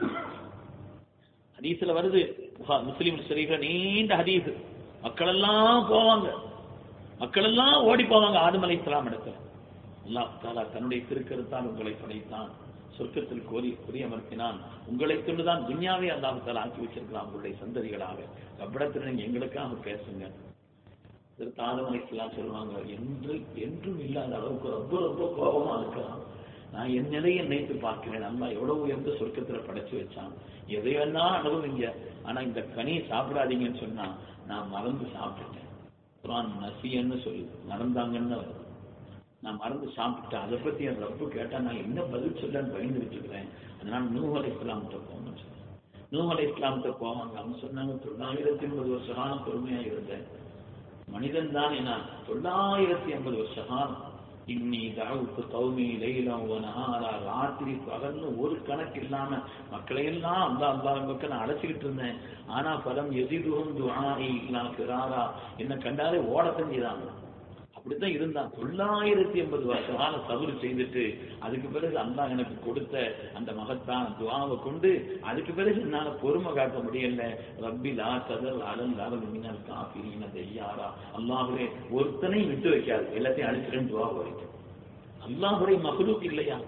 ஹதீஸ்ல வருது புகா- முஸ்லிம் ஷரீஃப்ல நீண்ட ஹதீஸ் மக்கள் எல்லாம் போவாங்க மக்கள் எல்லாம் ஓடி போவாங்க ஆதம் அலைஹிஸ்ஸலாம் இடத்துல அல்லாஹ் தாலா தன்னுடைய திருக்கருத்தால் உங்களை படைத்தான் சொர்க்கத்தில் கோரி குறியமர்த்தினான் உங்களை கொண்டுதான் துன்யாவை அல்லாஹ் தாலா ஆக்கி வச்சிருக்கிறான் உங்களுடைய சந்ததிகளாக அவ்விடத்தில் நீங்க எங்களுக்காக பேசுங்க இதற்கு ஆதம் அலைஹிஸ்ஸலாம் சொல்லுவாங்க என்று என்றும் இல்லாத அளவுக்கு ரொம்ப ரொம்ப கோபமா இருக்கலாம் நான் என் நிலையை நினைத்து பார்க்கிறேன் நல்லா எவ்வளவு உயர்ந்த சொர்க்கத்துல படைச்சு வச்சான் எதை வேணா அனுபவிங்க ஆனா இந்த கனி சாப்பிடாதீங்கன்னு சொன்னா நான் மறந்து சாப்பிட்டுட்டேன் குரான் நசியன்னு சொல்லு மறந்தாங்கன்னு வருது. நான் மறந்து சாப்பிட்டேன் அதை பத்தி என் ரப்பு கேட்டா நான் என்ன பதில் சொல்லன்னு பயந்துட்டு இருக்கிறேன் அதனால நூஹ் அலை இஸ்லாம்கிட்ட போகணும்னு சொன்னேன் நூஹ் அலை இஸ்லாம்கிட்ட போவாங்க அவங்க சொன்னாங்க தொள்ளாயிரத்தி எண்பது வருஷமான பொறுமையா இருந்தேன் மனிதன் தான் என்ன தொள்ளாயிரத்தி எண்பது வருஷ காலம் இன்னி தகவுக்கு கௌமி லைலம் நகாரா ராத்திரி பகல்னு ஒரு கணக்கு இல்லாம மக்களை எல்லாம் அல்லா அல்லா பக்கம் நான் அழைச்சிக்கிட்டு இருந்தேன் ஆனா பலம் எதிரும் துஆஇ நான் பிறாரா என்ன கண்டாலே ஓடத்தான் செய்தாங்க அப்படித்தான் இருந்தான் தொள்ளாயிரத்தி எண்பது வருஷ காலம் தவறு செய்துட்டு அதுக்கு பிறகு அல்லாஹ் எனக்கு கொடுத்த அந்த மகத்தான துவாவை கொண்டு அதுக்கு பிறகு என்னால பொறுமை காட்ட முடியல ரப்பி லா கதர் அலல் அலல் மின்னல் காஃபிரீன தெய்யாரா அல்லாஹுவே ஒருத்தனை விட்டு வைக்காது எல்லாத்தையும் அழிச்சிருன்னு துவா வரைக்கும் அல்லாஹுடைய மகளுக்கு இல்லையா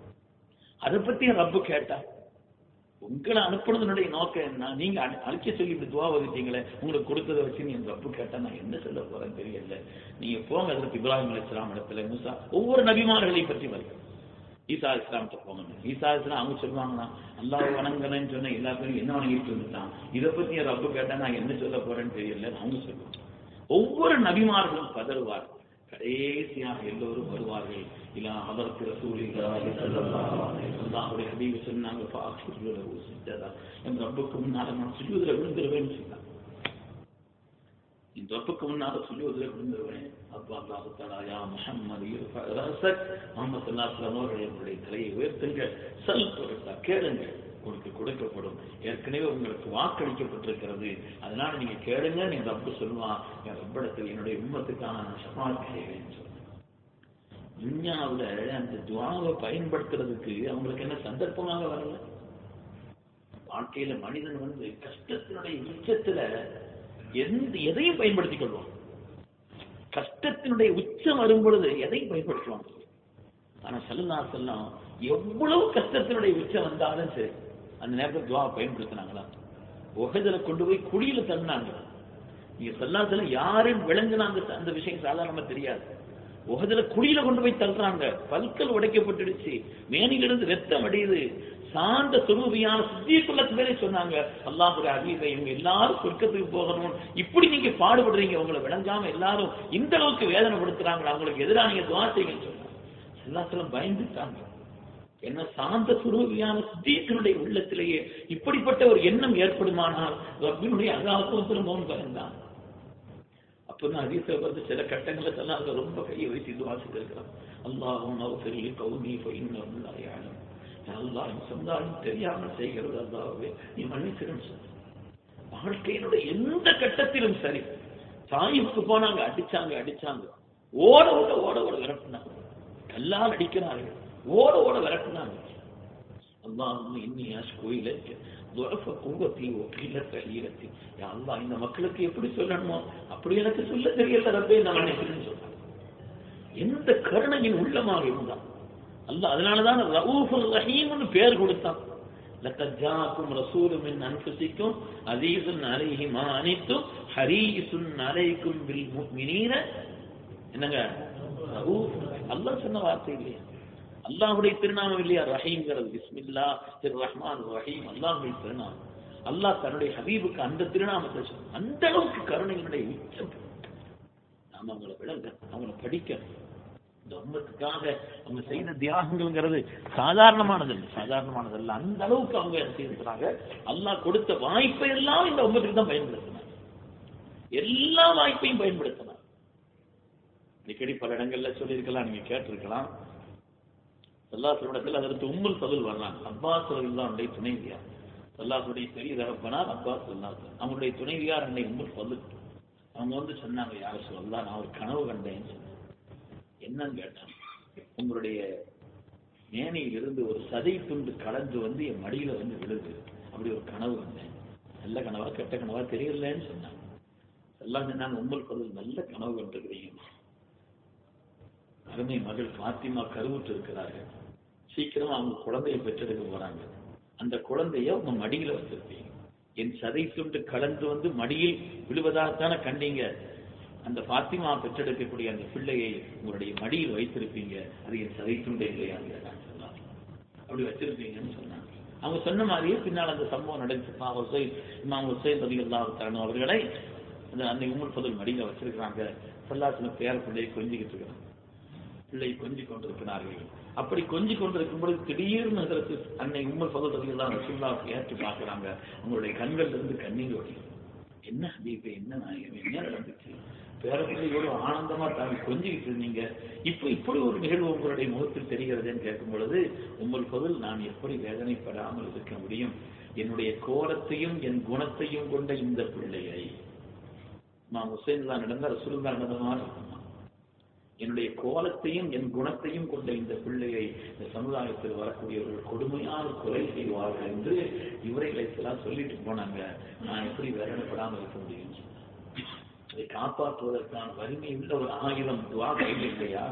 அதை பத்தி ரப்பு கேட்டா உங்களை அனுப்புனதனுடைய நோக்கம் என்ன நீங்க அழி- அழிக்க சொல்லி இப்படி துவா வகுத்தீங்களே உங்களுக்கு கொடுத்ததை வச்சு நீங்க ரப்பு கேட்டா நான் என்ன சொல்ல போறேன்னு தெரியல நீங்க போங்க அதற்கு இப்ராஹிம் அலி இஸ்லாம் இடத்துல மூசா ஒவ்வொரு நபிமார்களையும் பற்றி வருது ஈசா இஸ்லாம்கிட்ட போங்க ஈசா இஸ்லாம் அவங்க சொல்லுவாங்கன்னா அல்லாஹ் வணங்குறேன்னு சொன்ன எல்லா பேரும் என்ன வணங்கிட்டு வந்துட்டான் இதை பத்தி என் ரப்பு கேட்டா நான் என்ன சொல்ல போறேன்னு தெரியல அவங்க சொல்லுவாங்க ஒவ்வொரு நபிமார்களும் பதறுவார் கடைசியாக எல்லோரும் வருவார்கள் இல்லா அதற்கு ரசூலில்லாஹி ஸல்லல்லாஹு அலைஹி வஸல்லம் அல்லாஹ்வுடைய ஹபீப் சொன்னாங்க ஃபாக்ஷுரு லஹு சுஜதா என் ரப்புக்கு முன்னால நான் சுஜூதுல விழுந்துருவேன்னு சொன்னாங்க என் ரப்புக்கு முன்னால சுஜூதுல விழுந்துருவேன் அப்பா அல்லாஹ் தஆலா யா முஹம்மது இர்ஃபா ரஸக் முஹம்மது ஸல்லல்லாஹு அலைஹி வஸல்லம் அவர்களே உங்களுடைய தலையை உயர்த்துங்க சல் கொடுத்தா கேளுங்க உங்களுக்கு கொடுக்கப்படும் ஏற்கனவே உங்களுக்கு வாக்களிக்கப்பட்டிருக்கிறது அதனால நீங்க கேளுங்க என் ரப்பு சொல்லுவான் என் ரப்பிடத்தில் என்னுடைய உம்மத்துக்கான நான் சமாளி செய்வேன் சொல்றேன் துன்யாவுல அந்த துவாவை பயன்படுத்துறதுக்கு அவங்களுக்கு என்ன சந்தர்ப்பமாக வரல வாழ்க்கையில மனிதன் வந்து கஷ்டத்தினுடைய உச்சத்துல எந்த எதையும் பயன்படுத்திக் கொள்வான் கஷ்டத்தினுடைய உச்சம் வரும் பொழுது எதையும் பயன்படுத்துவான் ஆனா சல்லா செல்லாம் எவ்வளவு கஷ்டத்தினுடைய உச்சம் வந்தாலும் சரி அந்த நேரத்தில் துவா பயன்படுத்தினாங்களா உகதில கொண்டு போய் குழியில தள்ளினாங்க நீங்க சொல்லாத்துல யாரும் விளங்குனாங்க அந்த விஷயம் சாதாரணமா தெரியாது உகதுல குழியில கொண்டு போய் தள்ளுறாங்க பல்கள் உடைக்கப்பட்டுடுச்சு மேனிலிருந்து ரத்தம் அடியுது சாந்த சுரூபியான சித்தியக்குள்ளத்து பேரே சொன்னாங்க அல்லாஹுடைய அபீபை இவங்க எல்லாரும் சொர்க்கத்துக்கு போகணும் இப்படி நீங்க பாடுபடுறீங்க உங்களை விளங்காம எல்லாரும் இந்த அளவுக்கு வேதனைப்படுத்துறாங்க அவங்களுக்கு எதிராக நீங்க துவா செய்யுங்கன்னு சொன்னாங்க எல்லாத்திலும் பயந்துட்டாங்க என்ன சாந்த சுரூபியான சித்தியத்தினுடைய உள்ளத்திலேயே இப்படிப்பட்ட ஒரு எண்ணம் ஏற்படுமானால் ரப்பினுடைய அகாப்பும் திரும்பவும் பயந்தான் அப்பதான் ஹதீஸ்ல வந்து சில கட்டங்களை எல்லாம் அதுல ரொம்ப கையை வைத்து இது வாசித்து இருக்கிறான் அல்லாஹும் நவசரி கௌமி இன்னும் அல்லாஹ் என் சமுதாயம் தெரியாமல் செய்கிறது அல்லாஹ்வே நீ மன்னிச்சிருன்னு சொல்லு வாழ்க்கையினுடைய எந்த கட்டத்திலும் சரி தாயிஃபுக்கு போனாங்க அடிச்சாங்க அடிச்சாங்க ஓட ஓட ஓட ஓட விரட்டினாங்க கல்லால் அடிக்கிறார்கள் ஓட ஓட விரட்டினாங்க அல்லாஹும் இன்னி அஷ்கு இலைக்க துரஃப குவத்தி ஒக்கிலத்த ஈரத்தி யா அல்லாஹ் இந்த மக்களுக்கு எப்படி சொல்லணுமோ அப்படி எனக்கு சொல்ல தெரியல ரப்பே நான் நினைக்கிறேன்னு சொன்னாங்க எந்த கருணையின் உள்ளமாக இருந்தான் அல்லாஹ் அதனாலதான் ரவுஃபுர் ரஹீம்னு பேர் கொடுத்தான் லக்கத் ஜாக்கும் ரசூலு மின் அன்ஃபுசிக்கும் அஸீஸுன் அலைஹி மா அனித்தும் ஹரீஸுன் அலைக்கும் பில் முஃமினீன என்னங்க ரவுஃப் அல்லாஹ் சொன்ன வார்த்தை இல்லையா அல்லாஹ்வுடைய திருநாமம் இல்லையா ரஹீம்ங்கிறது பிஸ்மில்லா திரு ரஹ்மான் ரஹீம் அல்லாஹ்வுடைய திருநாமம் அல்லாஹ் தன்னுடைய ஹபீபுக்கு அந்த திருநாமத்தை சொன்னான் அந்த அளவுக்கு கருணையினுடைய உச்சம் நாம அவங்கள விளங்க அவங்கள படிக்கணும் இந்த உம்மத்துக்காக அவங்க செய்த தியாகங்கள்ங்கிறது சாதாரணமானது இல்லை சாதாரணமானது அல்ல அந்த அளவுக்கு அவங்க என்ன செய்திருக்கிறாங்க அல்லாஹ் கொடுத்த வாய்ப்பை எல்லாம் இந்த உம்மத்துக்கு தான் பயன்படுத்தினாங்க எல்லா வாய்ப்பையும் பயன்படுத்தினாங்க அடிக்கடி பல இடங்கள்ல சொல்லியிருக்கலாம் நீங்க கேட்டிருக்கலாம் சல்லாசுடத்தில் அதற்கு உம்முல் பதில் வர்றாங்க அப்பாஸ் அவர்களுடைய துணைவியார் சல்லாசுடைய பெரிய தகப்பனார் அப்பாஸ் சொல்லாஸ் அவங்களுடைய துணைவியார் அன்னை உம்முல் பதில் அவங்க வந்து சொன்னாங்க யார சொல்லலாம் நான் ஒரு கனவு கண்டேன்னு சொன்னேன் என்னன்னு கேட்டான் உங்களுடைய மேனையில் இருந்து ஒரு சதை துண்டு கலந்து வந்து என் மடியில வந்து விழுது அப்படி ஒரு கனவு கண்டேன் நல்ல கனவா கெட்ட கனவா தெரியலன்னு சொன்னாங்க எல்லாம் சொன்னாங்க உங்கள் பதில் நல்ல கனவு கண்டிருக்கிறீங்க அருமை மகள் பாத்திமா கருவுற்று இருக்கிறார்கள் சீக்கிரமா அவங்க குழந்தையை பெற்றெடுக்க போறாங்க அந்த குழந்தைய உங்க மடியில வச்சிருப்பீங்க என் சதை துண்டு கலந்து வந்து மடியில் விழுவதாகத்தானே கண்டீங்க அந்த பாத்திமா பெற்றெடுக்கக்கூடிய அந்த பிள்ளையை உங்களுடைய மடியில் வைத்திருப்பீங்க அது என் சதை துண்டே இல்லையா சொன்னாங்க அப்படி வச்சிருப்பீங்கன்னு சொன்னாங்க அவங்க சொன்ன மாதிரியே பின்னால் அந்த சம்பவம் நடந்துச்சுமா ஹுசைன் இமாம் ஹுசைன் ரவி அல்லாஹ் அவர்களை அந்த அன்னை உமல் பதில் மடியில வச்சிருக்கிறாங்க சொல்லாசின பேர பிள்ளையை கொஞ்சிக்கிட்டு இருக்கிறாங்க பிள்ளை கொஞ்சி கொண்டிருக்கிறார்கள் அப்படி கொஞ்சி கொண்டிருக்கும் பொழுது திடீர்னு அதற்கு அன்னை உம்மர் பதல் ரவியெல்லாம் ரசூல்லா ஏற்றி பார்க்கிறாங்க உங்களுடைய கண்கள்ல இருந்து கண்ணீர் வடியும் என்ன ஹபீபே என்ன நாயகம் என்ன நடந்துச்சு பேரப்பிள்ளையோடு ஆனந்தமா தாங்க கொஞ்சிக்கிட்டு இருந்தீங்க இப்ப இப்படி ஒரு நிகழ்வு உங்களுடைய முகத்தில் தெரிகிறதுன்னு கேட்கும் பொழுது உங்கள் பதில் நான் எப்படி வேதனைப்படாமல் இருக்க முடியும் என்னுடைய கோலத்தையும் என் குணத்தையும் கொண்ட இந்த பிள்ளையை நான் ஹுசைன் தான் நடந்த ரசூல் தான் நடந்த மாதிரி இருக்குமா என்னுடைய கோலத்தையும் என் குணத்தையும் கொண்ட இந்த பிள்ளையை இந்த சமுதாயத்தில் வரக்கூடியவர்கள் கொடுமையான கொலை செய்வார்கள் என்று இவரைகளுக்கெல்லாம் சொல்லிட்டு போனாங்க நான் எப்படி வேதனைப்படாமல் இருக்க முடியும் அதை காப்பாற்றுவதற்கான வலிமை உள்ள ஒரு ஆயுதம் துவா கையில் இல்லையா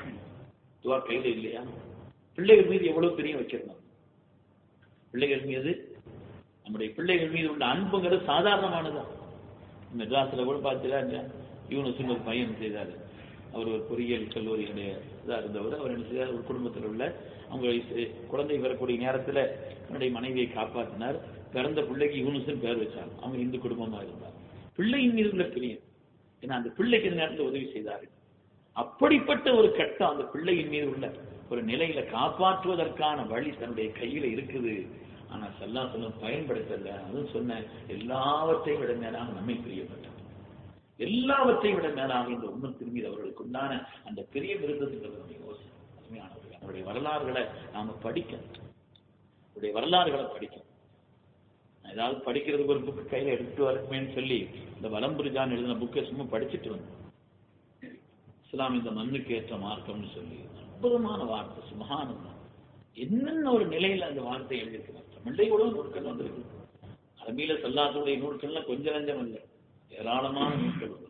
துவா கையில் இல்லையா பிள்ளைகள் மீது எவ்வளவு பெரிய வச்சிருந்தோம் பிள்ளைகள் மீது நம்முடைய பிள்ளைகள் மீது உள்ள அன்புங்கிறது சாதாரணமானதான் மெட்ராஸ்ல கூட பார்த்தீங்களா யூனிவர்சிட்டி ஒரு பையன் செய்தாரு அவர் ஒரு பொறியியல் கல்லூரியுடைய இதாக இருந்தவர் அவர் என்ன செய்தார் ஒரு குடும்பத்தில் உள்ள அவங்க குழந்தை வரக்கூடிய நேரத்தில் என்னுடைய மனைவியை காப்பாற்றினார் பிறந்த பிள்ளைக்கு யூனிசன் பேர் வச்சாங்க அவங்க இந்து குடும்பமா இருந்தார் பிள்ளையின் மீது உள்ள பிரியம் ஏன்னா அந்த பிள்ளைக்கு இந்த நேரத்தில் உதவி செய்தார்கள் அப்படிப்பட்ட ஒரு கட்டம் அந்த பிள்ளையின் மீது உள்ள ஒரு நிலையில காப்பாற்றுவதற்கான வழி தன்னுடைய கையில இருக்குது ஆனா சல்லா சொல்லம் பயன்படுத்தல அதுவும் சொன்ன எல்லாவற்றையும் விட மேலாக நம்மை பிரியப்பட்டார் எல்லாவற்றையும் விட மேலாக இந்த உண்மத்தின் மீது அவர்களுக்கு உண்டான அந்த பெரிய விருந்தத்துக்கு நம்ம யோசனை அருமையானவர்கள் அவருடைய வரலாறுகளை நாம படிக்கணும் அவருடைய வரலாறுகளை படிக்கணும் ஏதாவது படிக்கிறதுக்கு ஒரு புக்கு கையில எடுத்து வரணுமேன்னு சொல்லி இந்த வலம்புரிஜான் எழுதின புக்கை சும்மா படிச்சுட்டு வந்தேன் இஸ்லாம் இந்த மண்ணுக்கு ஏற்ற மார்க்கம்னு சொல்லி அற்புதமான வார்த்தை சுமகானந்தம் என்னென்ன ஒரு நிலையில அந்த வார்த்தை எழுதியிருக்கிறார் தமிழ்ல கூட நூல்கள் வந்திருக்கு அரபியில சொல்லாத்துடைய நூல்கள்லாம் கொஞ்சம் லஞ்சம் இல்லை ஏராளமான நூல்கள் வந்து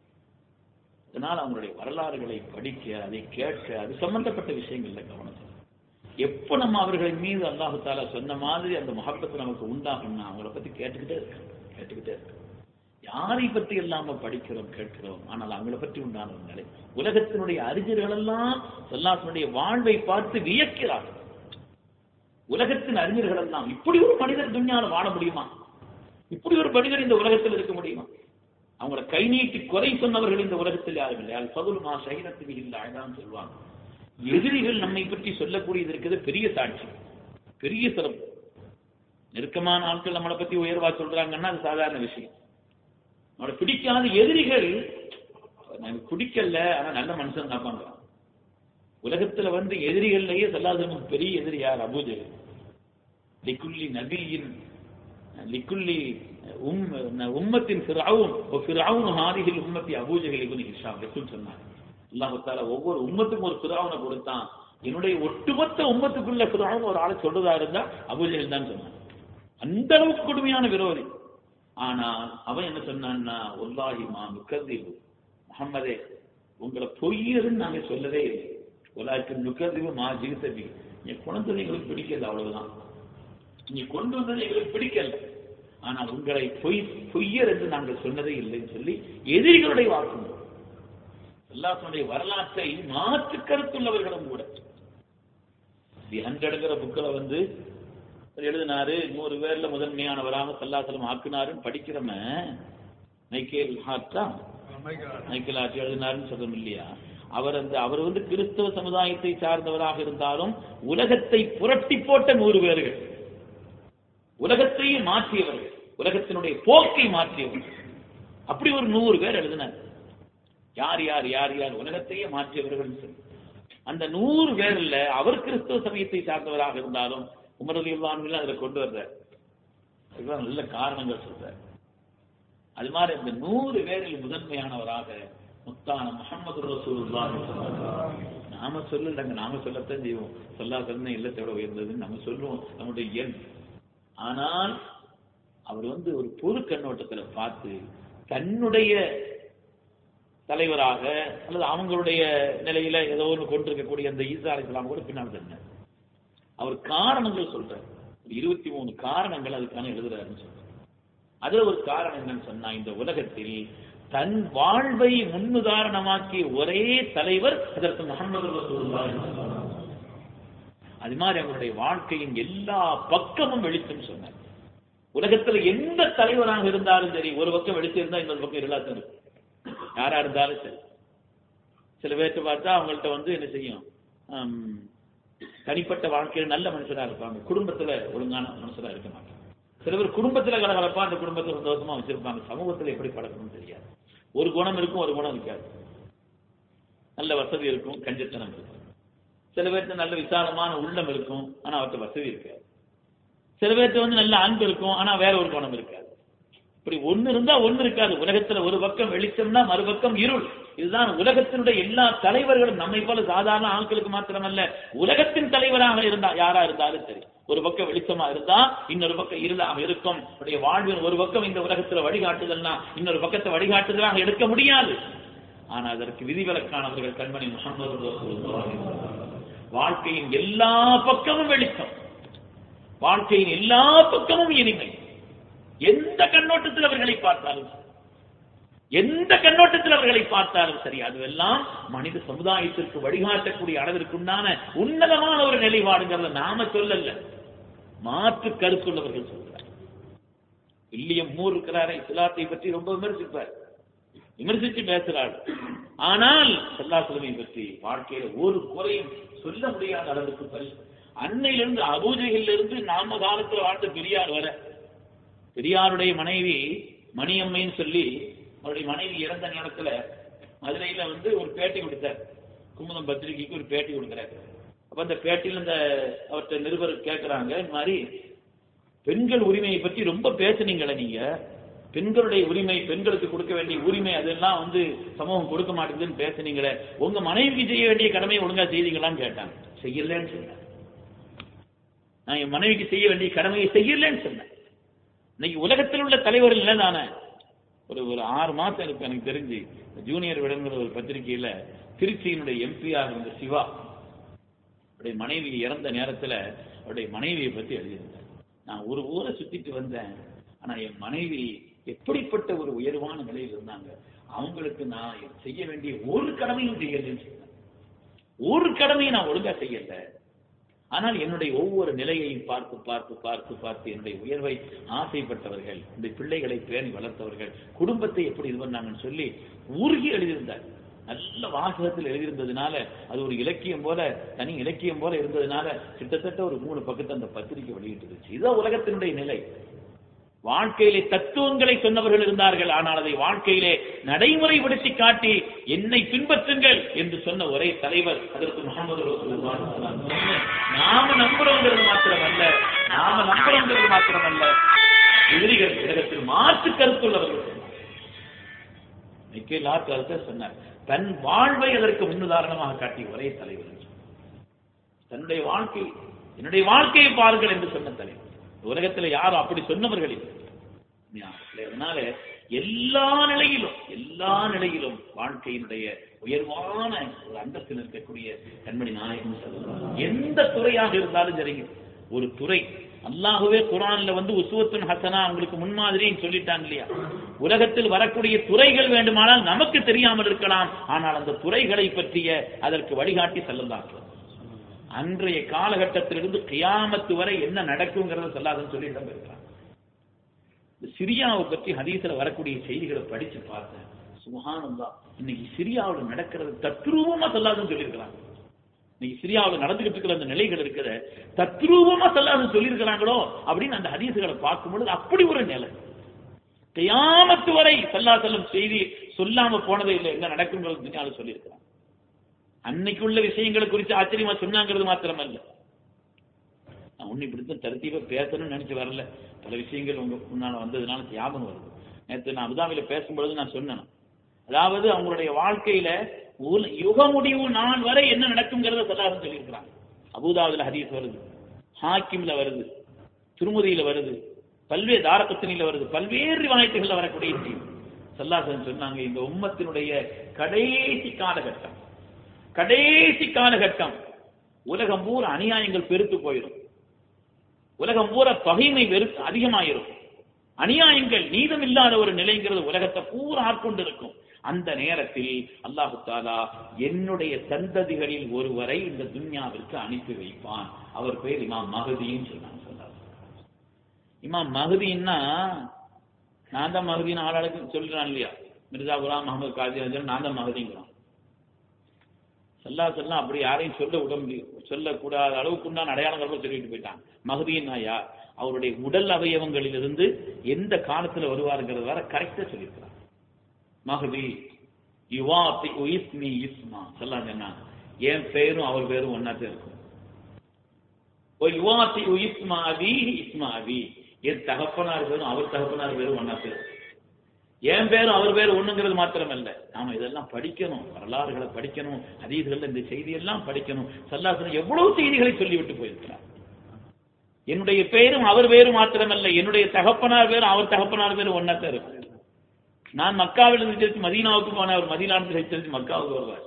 அதனால் அவங்களுடைய வரலாறுகளை படிக்க அதை கேட்க அது சம்பந்தப்பட்ட விஷயங்கள்ல கவனம் எப்ப நம்ம அவர்களின் மீது அல்லாஹு தாலா சொன்ன மாதிரி அந்த முகப்பத்து நமக்கு உண்டாகும்னா அவங்கள பத்தி கேட்டுக்கிட்டே இருக்கோம் கேட்டுக்கிட்டே இருக்கோம் யாரை பற்றி இல்லாம படிக்கிறோம் கேட்கிறோம் ஆனால் அவங்கள பற்றி உண்டான ஒரு நிலை உலகத்தினுடைய அறிஞர்கள் எல்லாம் சொல்லாசனுடைய வாழ்வை பார்த்து வியக்கிறார்கள் உலகத்தின் அறிஞர்கள் எல்லாம் இப்படி ஒரு மனிதர் துணியால வாழ முடியுமா இப்படி ஒரு மனிதர் இந்த உலகத்தில் இருக்க முடியுமா அவங்கள கை நீட்டி குறை சொன்னவர்கள் இந்த உலகத்தில் யாரும் இல்லை அது பகுலுமா சைனத்துக்கு இல்லை அழகான்னு சொல்லுவாங்க எதிரிகள் நம்மை பற்றி சொல்லக்கூடியது இருக்கிறது பெரிய சாட்சி பெரிய சிறப்பு நெருக்கமான ஆட்கள் நம்மளை பத்தி உயர்வா சொல்றாங்கன்னா அது சாதாரண விஷயம் அவனை பிடிக்காத எதிரிகள் எனக்கு பிடிக்கல ஆனா நல்ல மனுஷன் தான் பண்றான் உலகத்துல வந்து எதிரிகள்லயே சொல்லாத பெரிய எதிரி யார் அபூஜர் லிக்குல்லி நபியின் லிக்குல்லி உம் உம்மத்தின் ஃபிரவுன் ஓ ஃபிரவுன் ஹாதிஹில் உம்மத்தி அபூஜஹில் இப்னு ஹிஷாம் ரசூல் சொன்னார் அல்லாஹ் தஆலா ஒவ்வொரு உம்மத்துக்கும் ஒரு ஃபிரவுனை கொடுத்தான் என்னுடைய ஒட்டுமொத்த உம்மத்துக்குள்ள ஃபிரவுன் ஒரு ஆளை சொல்றதா இருந்தா அபூஜஹில் தான் சொன்னான் அந்த அளவுக்கு கொடுமையான விரோதி ஆனால் அவன் என்ன சொன்னான்னா ஒல்லாஹி மா முக்கதீபு முகம்மதே உங்களை பொய்யருன்னு நாங்க சொல்லவே இல்லை உலாக்கு நுக்கதீபு மா ஜிகித்தபி நீ குணத்தை எங்களுக்கு பிடிக்கல அவ்வளவுதான் நீ கொண்டு வந்தது எங்களுக்கு பிடிக்கல ஆனால் உங்களை பொய் பொய்யர் என்று நாங்கள் சொன்னதே இல்லைன்னு சொல்லி எதிரிகளுடைய வாக்கு எல்லாத்தினுடைய வரலாற்றை மாற்று கருத்துள்ளவர்களும் கூட தி ஹண்ட்ரடுங்கிற புக்கில் வந்து எழுதினாரு நூறு பேர்ல முதன்மையானவராக சல்லாசலம் ஆக்குனாருன்னு படிக்கிறவன் மைக்கேல் ஹார்ட்டா மைக்கேல் ஹார்ட் எழுதினாருன்னு சொல்றோம் இல்லையா அவர் அந்த அவர் வந்து கிறிஸ்தவ சமுதாயத்தை சார்ந்தவராக இருந்தாலும் உலகத்தை புரட்டி போட்ட நூறு பேர்கள் உலகத்தையே மாற்றியவர்கள் உலகத்தினுடைய போக்கை மாற்றியவர்கள் அப்படி ஒரு நூறு பேர் எழுதினார் யார் யார் யார் யார் உலகத்தையே மாற்றியவர்கள் சொல்லி அந்த நூறு பேர்ல அவர் கிறிஸ்தவ சமயத்தை சார்ந்தவராக இருந்தாலும் உமரது இல்லாமல் அதுல கொண்டு வர்றார் அதுதான் நல்ல காரணங்கள் சொல்றார் அது மாதிரி அந்த நூறு பேரில் முதன்மையானவராக முத்தான முகமது ரசூலுல்லாஹி நாம சொல்லலங்க நாம சொல்லத்தான் செய்வோம் சொல்லாதன்னு இல்லத்தை விட உயர்ந்ததுன்னு நம்ம சொல்லுவோம் நம்முடைய இயல்பு ஆனால் அவர் வந்து ஒரு பொது கண்ணோட்டத்துல பார்த்து தன்னுடைய தலைவராக அல்லது அவங்களுடைய நிலையில ஏதோ ஒன்று கொண்டிருக்கக்கூடிய அந்த ஈசா அலிஸ்லாம் கூட பின்னால் தந்தார் அவர் காரணங்கள் சொல்றார் இருபத்தி மூணு காரணங்கள் அதுக்கான எழுதுறாருன்னு சொல்றார் அதுல ஒரு காரணம் என்னன்னு சொன்னா இந்த உலகத்தில் தன் வாழ்வை முன்னுதாரணமாக்கிய ஒரே தலைவர் அதற்கு முகமது அது மாதிரி அவங்களுடைய வாழ்க்கையின் எல்லா பக்கமும் வெளிச்சம் சொன்னார் உலகத்துல எந்த தலைவராக இருந்தாலும் சரி ஒரு பக்கம் வெளிச்சம் இருந்தா இன்னொரு பக்கம் இருளாத்தான் இருக்கும் யாரா இருந்தாலும் சரி சில பேர்த்த பார்த்தா அவங்கள்ட்ட வந்து என்ன செய்யும் தனிப்பட்ட வாழ்க்கையில் நல்ல மனுஷரா இருப்பாங்க குடும்பத்துல ஒழுங்கான மனுஷரா இருக்க மாட்டாங்க சில பேர் குடும்பத்துல கலகலப்பா அந்த குடும்பத்தை சந்தோஷமா வச்சிருப்பாங்க சமூகத்துல எப்படி பழக்கணும்னு தெரியாது ஒரு குணம் இருக்கும் ஒரு குணம் இருக்காது நல்ல வசதி இருக்கும் கஞ்சத்தனம் இருக்கும் சில பேர்த்த நல்ல விசாலமான உள்ளம் இருக்கும் ஆனா அவர்கிட்ட வசதி இருக்காது சில பேர்த்த வந்து நல்ல அன்பு இருக்கும் ஆனா வேற ஒரு குணம் இருக்காது இப்படி ஒண்ணு இருந்தா ஒண்ணு இருக்காது உலகத்துல ஒரு பக்கம் வெளிச்சம்னா மறுபக்கம் இருள் இதுதான் உலகத்தினுடைய எல்லா தலைவர்களும் நம்மை போல சாதாரண ஆட்களுக்கு மாத்திரமல்ல உலகத்தின் தலைவராக இருந்தா யாரா இருந்தாலும் சரி ஒரு பக்கம் வெளிச்சமா இருந்தா இன்னொரு பக்கம் இருளாக இருக்கும் உடைய வாழ்வின் ஒரு பக்கம் இந்த உலகத்துல வழிகாட்டுதல்னா இன்னொரு பக்கத்தை வழிகாட்டுதலாக எடுக்க முடியாது ஆனா அதற்கு விதிவிலக்கானவர்கள் கண்மணி முகமது வாழ்க்கையின் எல்லா பக்கமும் வெளிச்சம் வாழ்க்கையின் எல்லா பக்கமும் இனிமை எந்த கண்ணோட்டத்தில் அவர்களை பார்த்தாலும் எந்த கண்ணோட்டத்தில் அவர்களை பார்த்தாலும் சரி அதுவெல்லாம் மனித சமுதாயத்திற்கு வழிகாட்டக்கூடிய அளவிற்குண்டான உன்னதமான ஒரு நிலைப்பாடுங்கிறத நாம சொல்லல மாற்று கருத்துள்ளவர்கள் சொல்றார் வில்லியம் மூர் இருக்கிறாரே இஸ்லாத்தை பற்றி ரொம்ப விமர்சிப்பார் விமர்சித்து பேசுறாள் ஆனால் செல்லாசுலமை பற்றி வாழ்க்கையில ஒரு குறையும் சொல்ல முடியாத அளவுக்கு பரிசு அன்னையிலிருந்து அபூஜையிலிருந்து நாம காலத்துல வாழ்ந்த பெரியார் வர பெரியாருடைய மனைவி மணியம்மைன்னு சொல்லி அவருடைய மனைவி இறந்த நேரத்துல மதுரையில வந்து ஒரு பேட்டி கொடுத்தார் குமுதம் பத்திரிகைக்கு ஒரு பேட்டி கொடுக்கிறார் அப்ப அந்த பேட்டியில் இந்த அவர்கிட்ட நிருபர் கேட்கிறாங்க இந்த மாதிரி பெண்கள் உரிமையை பற்றி ரொம்ப பேசுனீங்களே நீங்க பெண்களுடைய உரிமை பெண்களுக்கு கொடுக்க வேண்டிய உரிமை அதெல்லாம் வந்து சமூகம் கொடுக்க மாட்டேங்குதுன்னு பேசுனீங்களே உங்க மனைவிக்கு செய்ய வேண்டிய கடமையை ஒழுங்கா செய்தீங்களான்னு கேட்டாங்க செய்யலன்னு சொன்னேன் நான் என் மனைவிக்கு செய்ய வேண்டிய கடமையை செய்யலன்னு சொன்னேன் இன்னைக்கு உலகத்தில் உள்ள தலைவர்கள் இல்லை தானே ஒரு ஒரு ஆறு மாசம் இருக்கு எனக்கு தெரிஞ்சு ஜூனியர் விடங்கிற ஒரு பத்திரிகையில திருச்சியினுடைய எம்பியாக இருந்த சிவா அவருடைய மனைவி இறந்த நேரத்துல அவருடைய மனைவியை பத்தி எழுதியிருந்தார் நான் ஒரு ஊரை சுத்திட்டு வந்தேன் ஆனா என் மனைவி எப்படிப்பட்ட ஒரு உயர்வான நிலையில் இருந்தாங்க அவங்களுக்கு நான் செய்ய வேண்டிய ஒரு கடமையும் செய்யலன்னு சொன்னேன் ஒரு கடமையை நான் ஒழுங்கா செய்யல ஆனால் என்னுடைய ஒவ்வொரு நிலையையும் பார்த்து பார்த்து பார்த்து பார்த்து என்னுடைய உயர்வை ஆசைப்பட்டவர்கள் இந்த பிள்ளைகளை பேணி வளர்த்தவர்கள் குடும்பத்தை எப்படி இது பண்ணாங்கன்னு சொல்லி உருகி எழுதியிருந்தார் நல்ல வாசகத்தில் எழுதியிருந்ததுனால அது ஒரு இலக்கியம் போல தனி இலக்கியம் போல இருந்ததுனால கிட்டத்தட்ட ஒரு மூணு பக்கத்தை அந்த பத்திரிகை வெளியிட்டு இதுதான் உலகத்தினுடைய நிலை வாழ்க்கையிலே தத்துவங்களை சொன்னவர்கள் இருந்தார்கள் ஆனால் அதை வாழ்க்கையிலே நடைமுறைப்படுத்தி காட்டி என்னை பின்பற்றுங்கள் என்று சொன்ன ஒரே தலைவர் அதற்கு முகமது நாம நம்புறோங்கிறது மாத்திரமல்ல நாம நம்புறோங்கிறது மாத்திரமல்ல எதிரிகள் உலகத்தில் மாற்று கருத்துள்ளவர்கள் சொன்னார் மிக்கேல் ஆர்கர் சொன்னார் தன் வாழ்வை அதற்கு முன்னுதாரணமாக காட்டிய ஒரே தலைவர் தன்னுடைய வாழ்க்கை என்னுடைய வாழ்க்கையை பாருங்கள் என்று சொன்ன தலைவர் உலகத்தில் யாரும் அப்படி சொன்னவர்கள் இல்லை அதனால எல்லா நிலையிலும் எல்லா நிலையிலும் வாழ்க்கையினுடைய உயர்வான ஒரு அந்தத்தில் இருக்கக்கூடிய கண்மணி நாயகம் சொல்லலாம் எந்த துறையாக இருந்தாலும் சரிங்க ஒரு துறை அல்லாஹுவே குரான்ல வந்து உசுவத்துன் ஹசனா உங்களுக்கு முன்மாதிரின்னு சொல்லிட்டான் இல்லையா உலகத்தில் வரக்கூடிய துறைகள் வேண்டுமானால் நமக்கு தெரியாமல் இருக்கலாம் ஆனால் அந்த துறைகளை பற்றிய அதற்கு வழிகாட்டி செல்லலாம் அன்றைய காலகட்டத்திலிருந்து கியாமத்து வரை என்ன நடக்குங்கிறத சொல்லாதுன்னு சொல்லி இடம் இருக்கிறான் சிரியாவை பற்றி ஹதீஸ்ல வரக்கூடிய செய்திகளை படிச்சு பார்த்தேன் சுகானந்தா இன்னைக்கு சிரியாவில் நடக்கிறது தத்ரூபமா சொல்லாதுன்னு சொல்லியிருக்கிறாங்க இன்னைக்கு சிரியாவில் நடந்துகிட்டு இருக்கிற அந்த நிலைகள் இருக்கிற தத்ரூபமா சொல்லாதுன்னு சொல்லியிருக்கிறாங்களோ அப்படின்னு அந்த ஹதீசுகளை பார்க்கும் பொழுது அப்படி ஒரு நிலை கியாமத்து வரை சல்லா செல்லும் செய்தி சொல்லாம போனதே இல்லை என்ன நடக்குங்கிறது துணியால சொல்லியிருக்கிறாங்க அன்னைக்கு உள்ள விஷயங்களை குறித்து ஆச்சரியமா சொன்னாங்கிறது மாத்திரமல்ல நான் ஒண்ணு இப்படித்தான் தருத்தீவ பேசணும்னு நினைச்சு வரல பல விஷயங்கள் உங்க முன்னால வந்ததுனால ஞாபகம் வருது நேற்று நான் அபுதாபியில பேசும்பொழுது நான் சொன்னேன் அதாவது அவங்களுடைய வாழ்க்கையில உல- யுக முடிவு நாள் வரை என்ன நடக்குங்கிறத சொல்லாதுன்னு சொல்லியிருக்கிறாங்க அபுதாபில ஹதீஸ் வருது ஹாக்கிம்ல வருது திருமுதியில வருது பல்வேறு தாரகத்தினில வருது பல்வேறு வாய்ப்புகள்ல வரக்கூடிய செய்தி சல்லாசன் சொன்னாங்க இந்த உம்மத்தினுடைய கடைசி காலகட்டம் கடைசி காலகட்டம் உலகம் பூரா அநியாயங்கள் பெருத்து போயிடும் உலகம் பூரா பகைமை வெறு அதிகமாயிரும் அநியாயங்கள் நீதம் இல்லாத ஒரு நிலைங்கிறது உலகத்தை பூரா ஆட்கொண்டு இருக்கும் அந்த நேரத்தில் அல்லாஹு தாலா என்னுடைய சந்ததிகளில் ஒருவரை இந்த துன்யாவிற்கு அனுப்பி வைப்பான் அவர் பேர் இமாம் மகதின்னு சொன்னாங்க சொன்னார் இமாம் மகதின்னா நான் தான் மகதின்னு ஆளாளுக்கு சொல்றான் இல்லையா மிர்சா குலாம் முகமது காதி ரஞ்சன் நான் தான் மகதிங்கிறான் சல்லா செல்லாம் அப்படி யாரையும் சொல்ல விட முடியும் சொல்லக்கூடாத அளவுக்கு உண்டான அடையாளங்கள் கூட சொல்லிட்டு போயிட்டான் மகதின்னா யார் அவருடைய உடல் அவயவங்களிலிருந்து எந்த காலத்துல வருவாருங்கிறது வர கரெக்டா சொல்லியிருக்கிறார் மகதி யுவாத்தி இஸ்மி இஸ்மா சொல்லலாம் சொன்னாங்க என் பேரும் அவர் பேரும் ஒன்னாத்தான் இருக்கும் ஓ யுவாத்தி இஸ்மா அபி இஸ்மா அபி என் தகப்பனார் பேரும் அவர் தகப்பனார் பேரும் ஒன்னாத்தான் இருக்கும் என் பேரும் அவர் பேரும் ஒண்ணுங்கிறது மாத்திரமல்ல நாம இதெல்லாம் படிக்கணும் வரலாறுகளை படிக்கணும் அதீதுகள் இந்த செய்தியெல்லாம் படிக்கணும் சல்லாசனம் எவ்வளவு செய்திகளை சொல்லிவிட்டு போயிருக்கிறார் என்னுடைய பேரும் அவர் பேரும் மாத்திரமல்ல என்னுடைய தகப்பனார் பேரும் அவர் தகப்பனார் பேரும் ஒன்னாத்தான் இருக்கும் நான் மக்காவில் இருந்து தெரிஞ்சு மதீனாவுக்கு போன அவர் மதீனாவில் தெரிஞ்சு மக்காவுக்கு வருவார்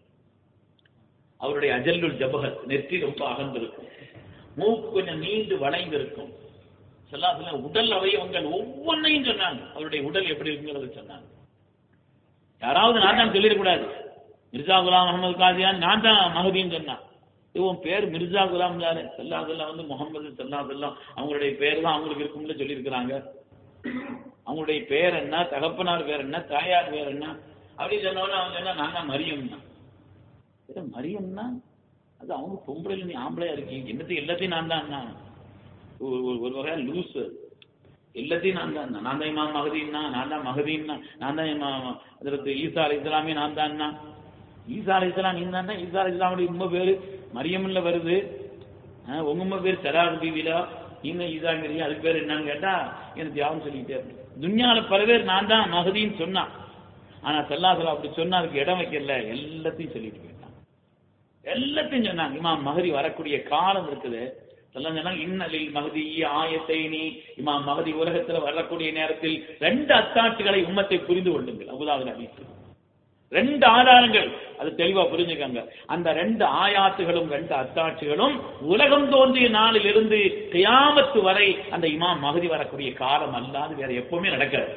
அவருடைய அஜல்லுல் ஜபஹத் நெற்றி ரொம்ப அகர்ந்திருக்கும் மூக்கு கொஞ்சம் நீண்டு வளைந்திருக்கும் சொல்லாதுல உடல் அவயவங்கள் ஒவ்வொன்றையும் சொன்னாங்க அவருடைய உடல் எப்படி இருக்குங்கிறத சொன்னாங்க யாராவது நான் தான் சொல்லிடக்கூடாது மிர்சா குலாம் முகமது காதியான் நான் தான் மகதின்னு சொன்னான் இவன் பேர் மிர்சா குலாம் தானே செல்லாதெல்லாம் வந்து முகமது செல்லாதெல்லாம் அவங்களுடைய பேர் தான் அவங்களுக்கு இருக்கும்னு சொல்லியிருக்கிறாங்க அவங்களுடைய பேர் என்ன தகப்பனார் பேர் என்ன தாயார் பேர் என்ன அப்படி சொன்னவன அவங்க என்ன நான் தான் மரியம்னா ஏ, மரியம்னா அது அவங்க பொம்பளைல நீ ஆம்பளையா இருக்கீங்க என்னத்தையும் எல்லாத்தையும் நான் தான் ஒரு ஒரு- ஒரு வகையா லூஸ் எல்லாத்தையும் நான் தான் நான் தான் இமாம் மகதீன்னா நான் தான் மகதீன்னா நான் தான் இமாம் அதற்கு ஈசா அலி இஸ்லாமே நான் தான்னா ஈசா அலி இஸ்லாம் நீ தான் ஈசா அலி இஸ்லாமுடைய உண்மை பேரு மரியம்ல வருது ஆ, உங்க உண்மை பேர் சரார் பீவிலா நீங்க ஈசா மீறியா அதுக்கு பேர் என்னன்னு கேட்டா எனக்கு தியாகம் சொல்லிட்டே இருக்கு துன்யால பல பேர் நான் தான் மகதின்னு சொன்னான் ஆனா சல்லாசலா அப்படி சொன்னா அதுக்கு இடம் வைக்கல எல்லாத்தையும் சொல்லிட்டு போயிட்டான் எல்லாத்தையும் சொன்னாங்க இமாம் மகதி வரக்கூடிய காலம் இருக்குது எல்லாம் சொன்னாங்க இன்னலில் மகதி ஆயத்தை நீ இமாம் மகதி உலகத்துல வரக்கூடிய நேரத்தில் ரெண்டு அத்தாட்சிகளை உம்மத்தை புரிந்து கொள்ளுங்கள் அபுதாபுல் ஹதீஸ் ரெண்டு ஆதாரங்கள் அது தெளிவா புரிஞ்சுக்கங்க அந்த ரெண்டு ஆயாத்துகளும் ரெண்டு அத்தாட்சிகளும் உலகம் தோன்றிய நாளில் இருந்து கியாமத்து வரை அந்த இமாம் மகதி வரக்கூடிய காலம் அல்லாது வேற எப்பவுமே நடக்காது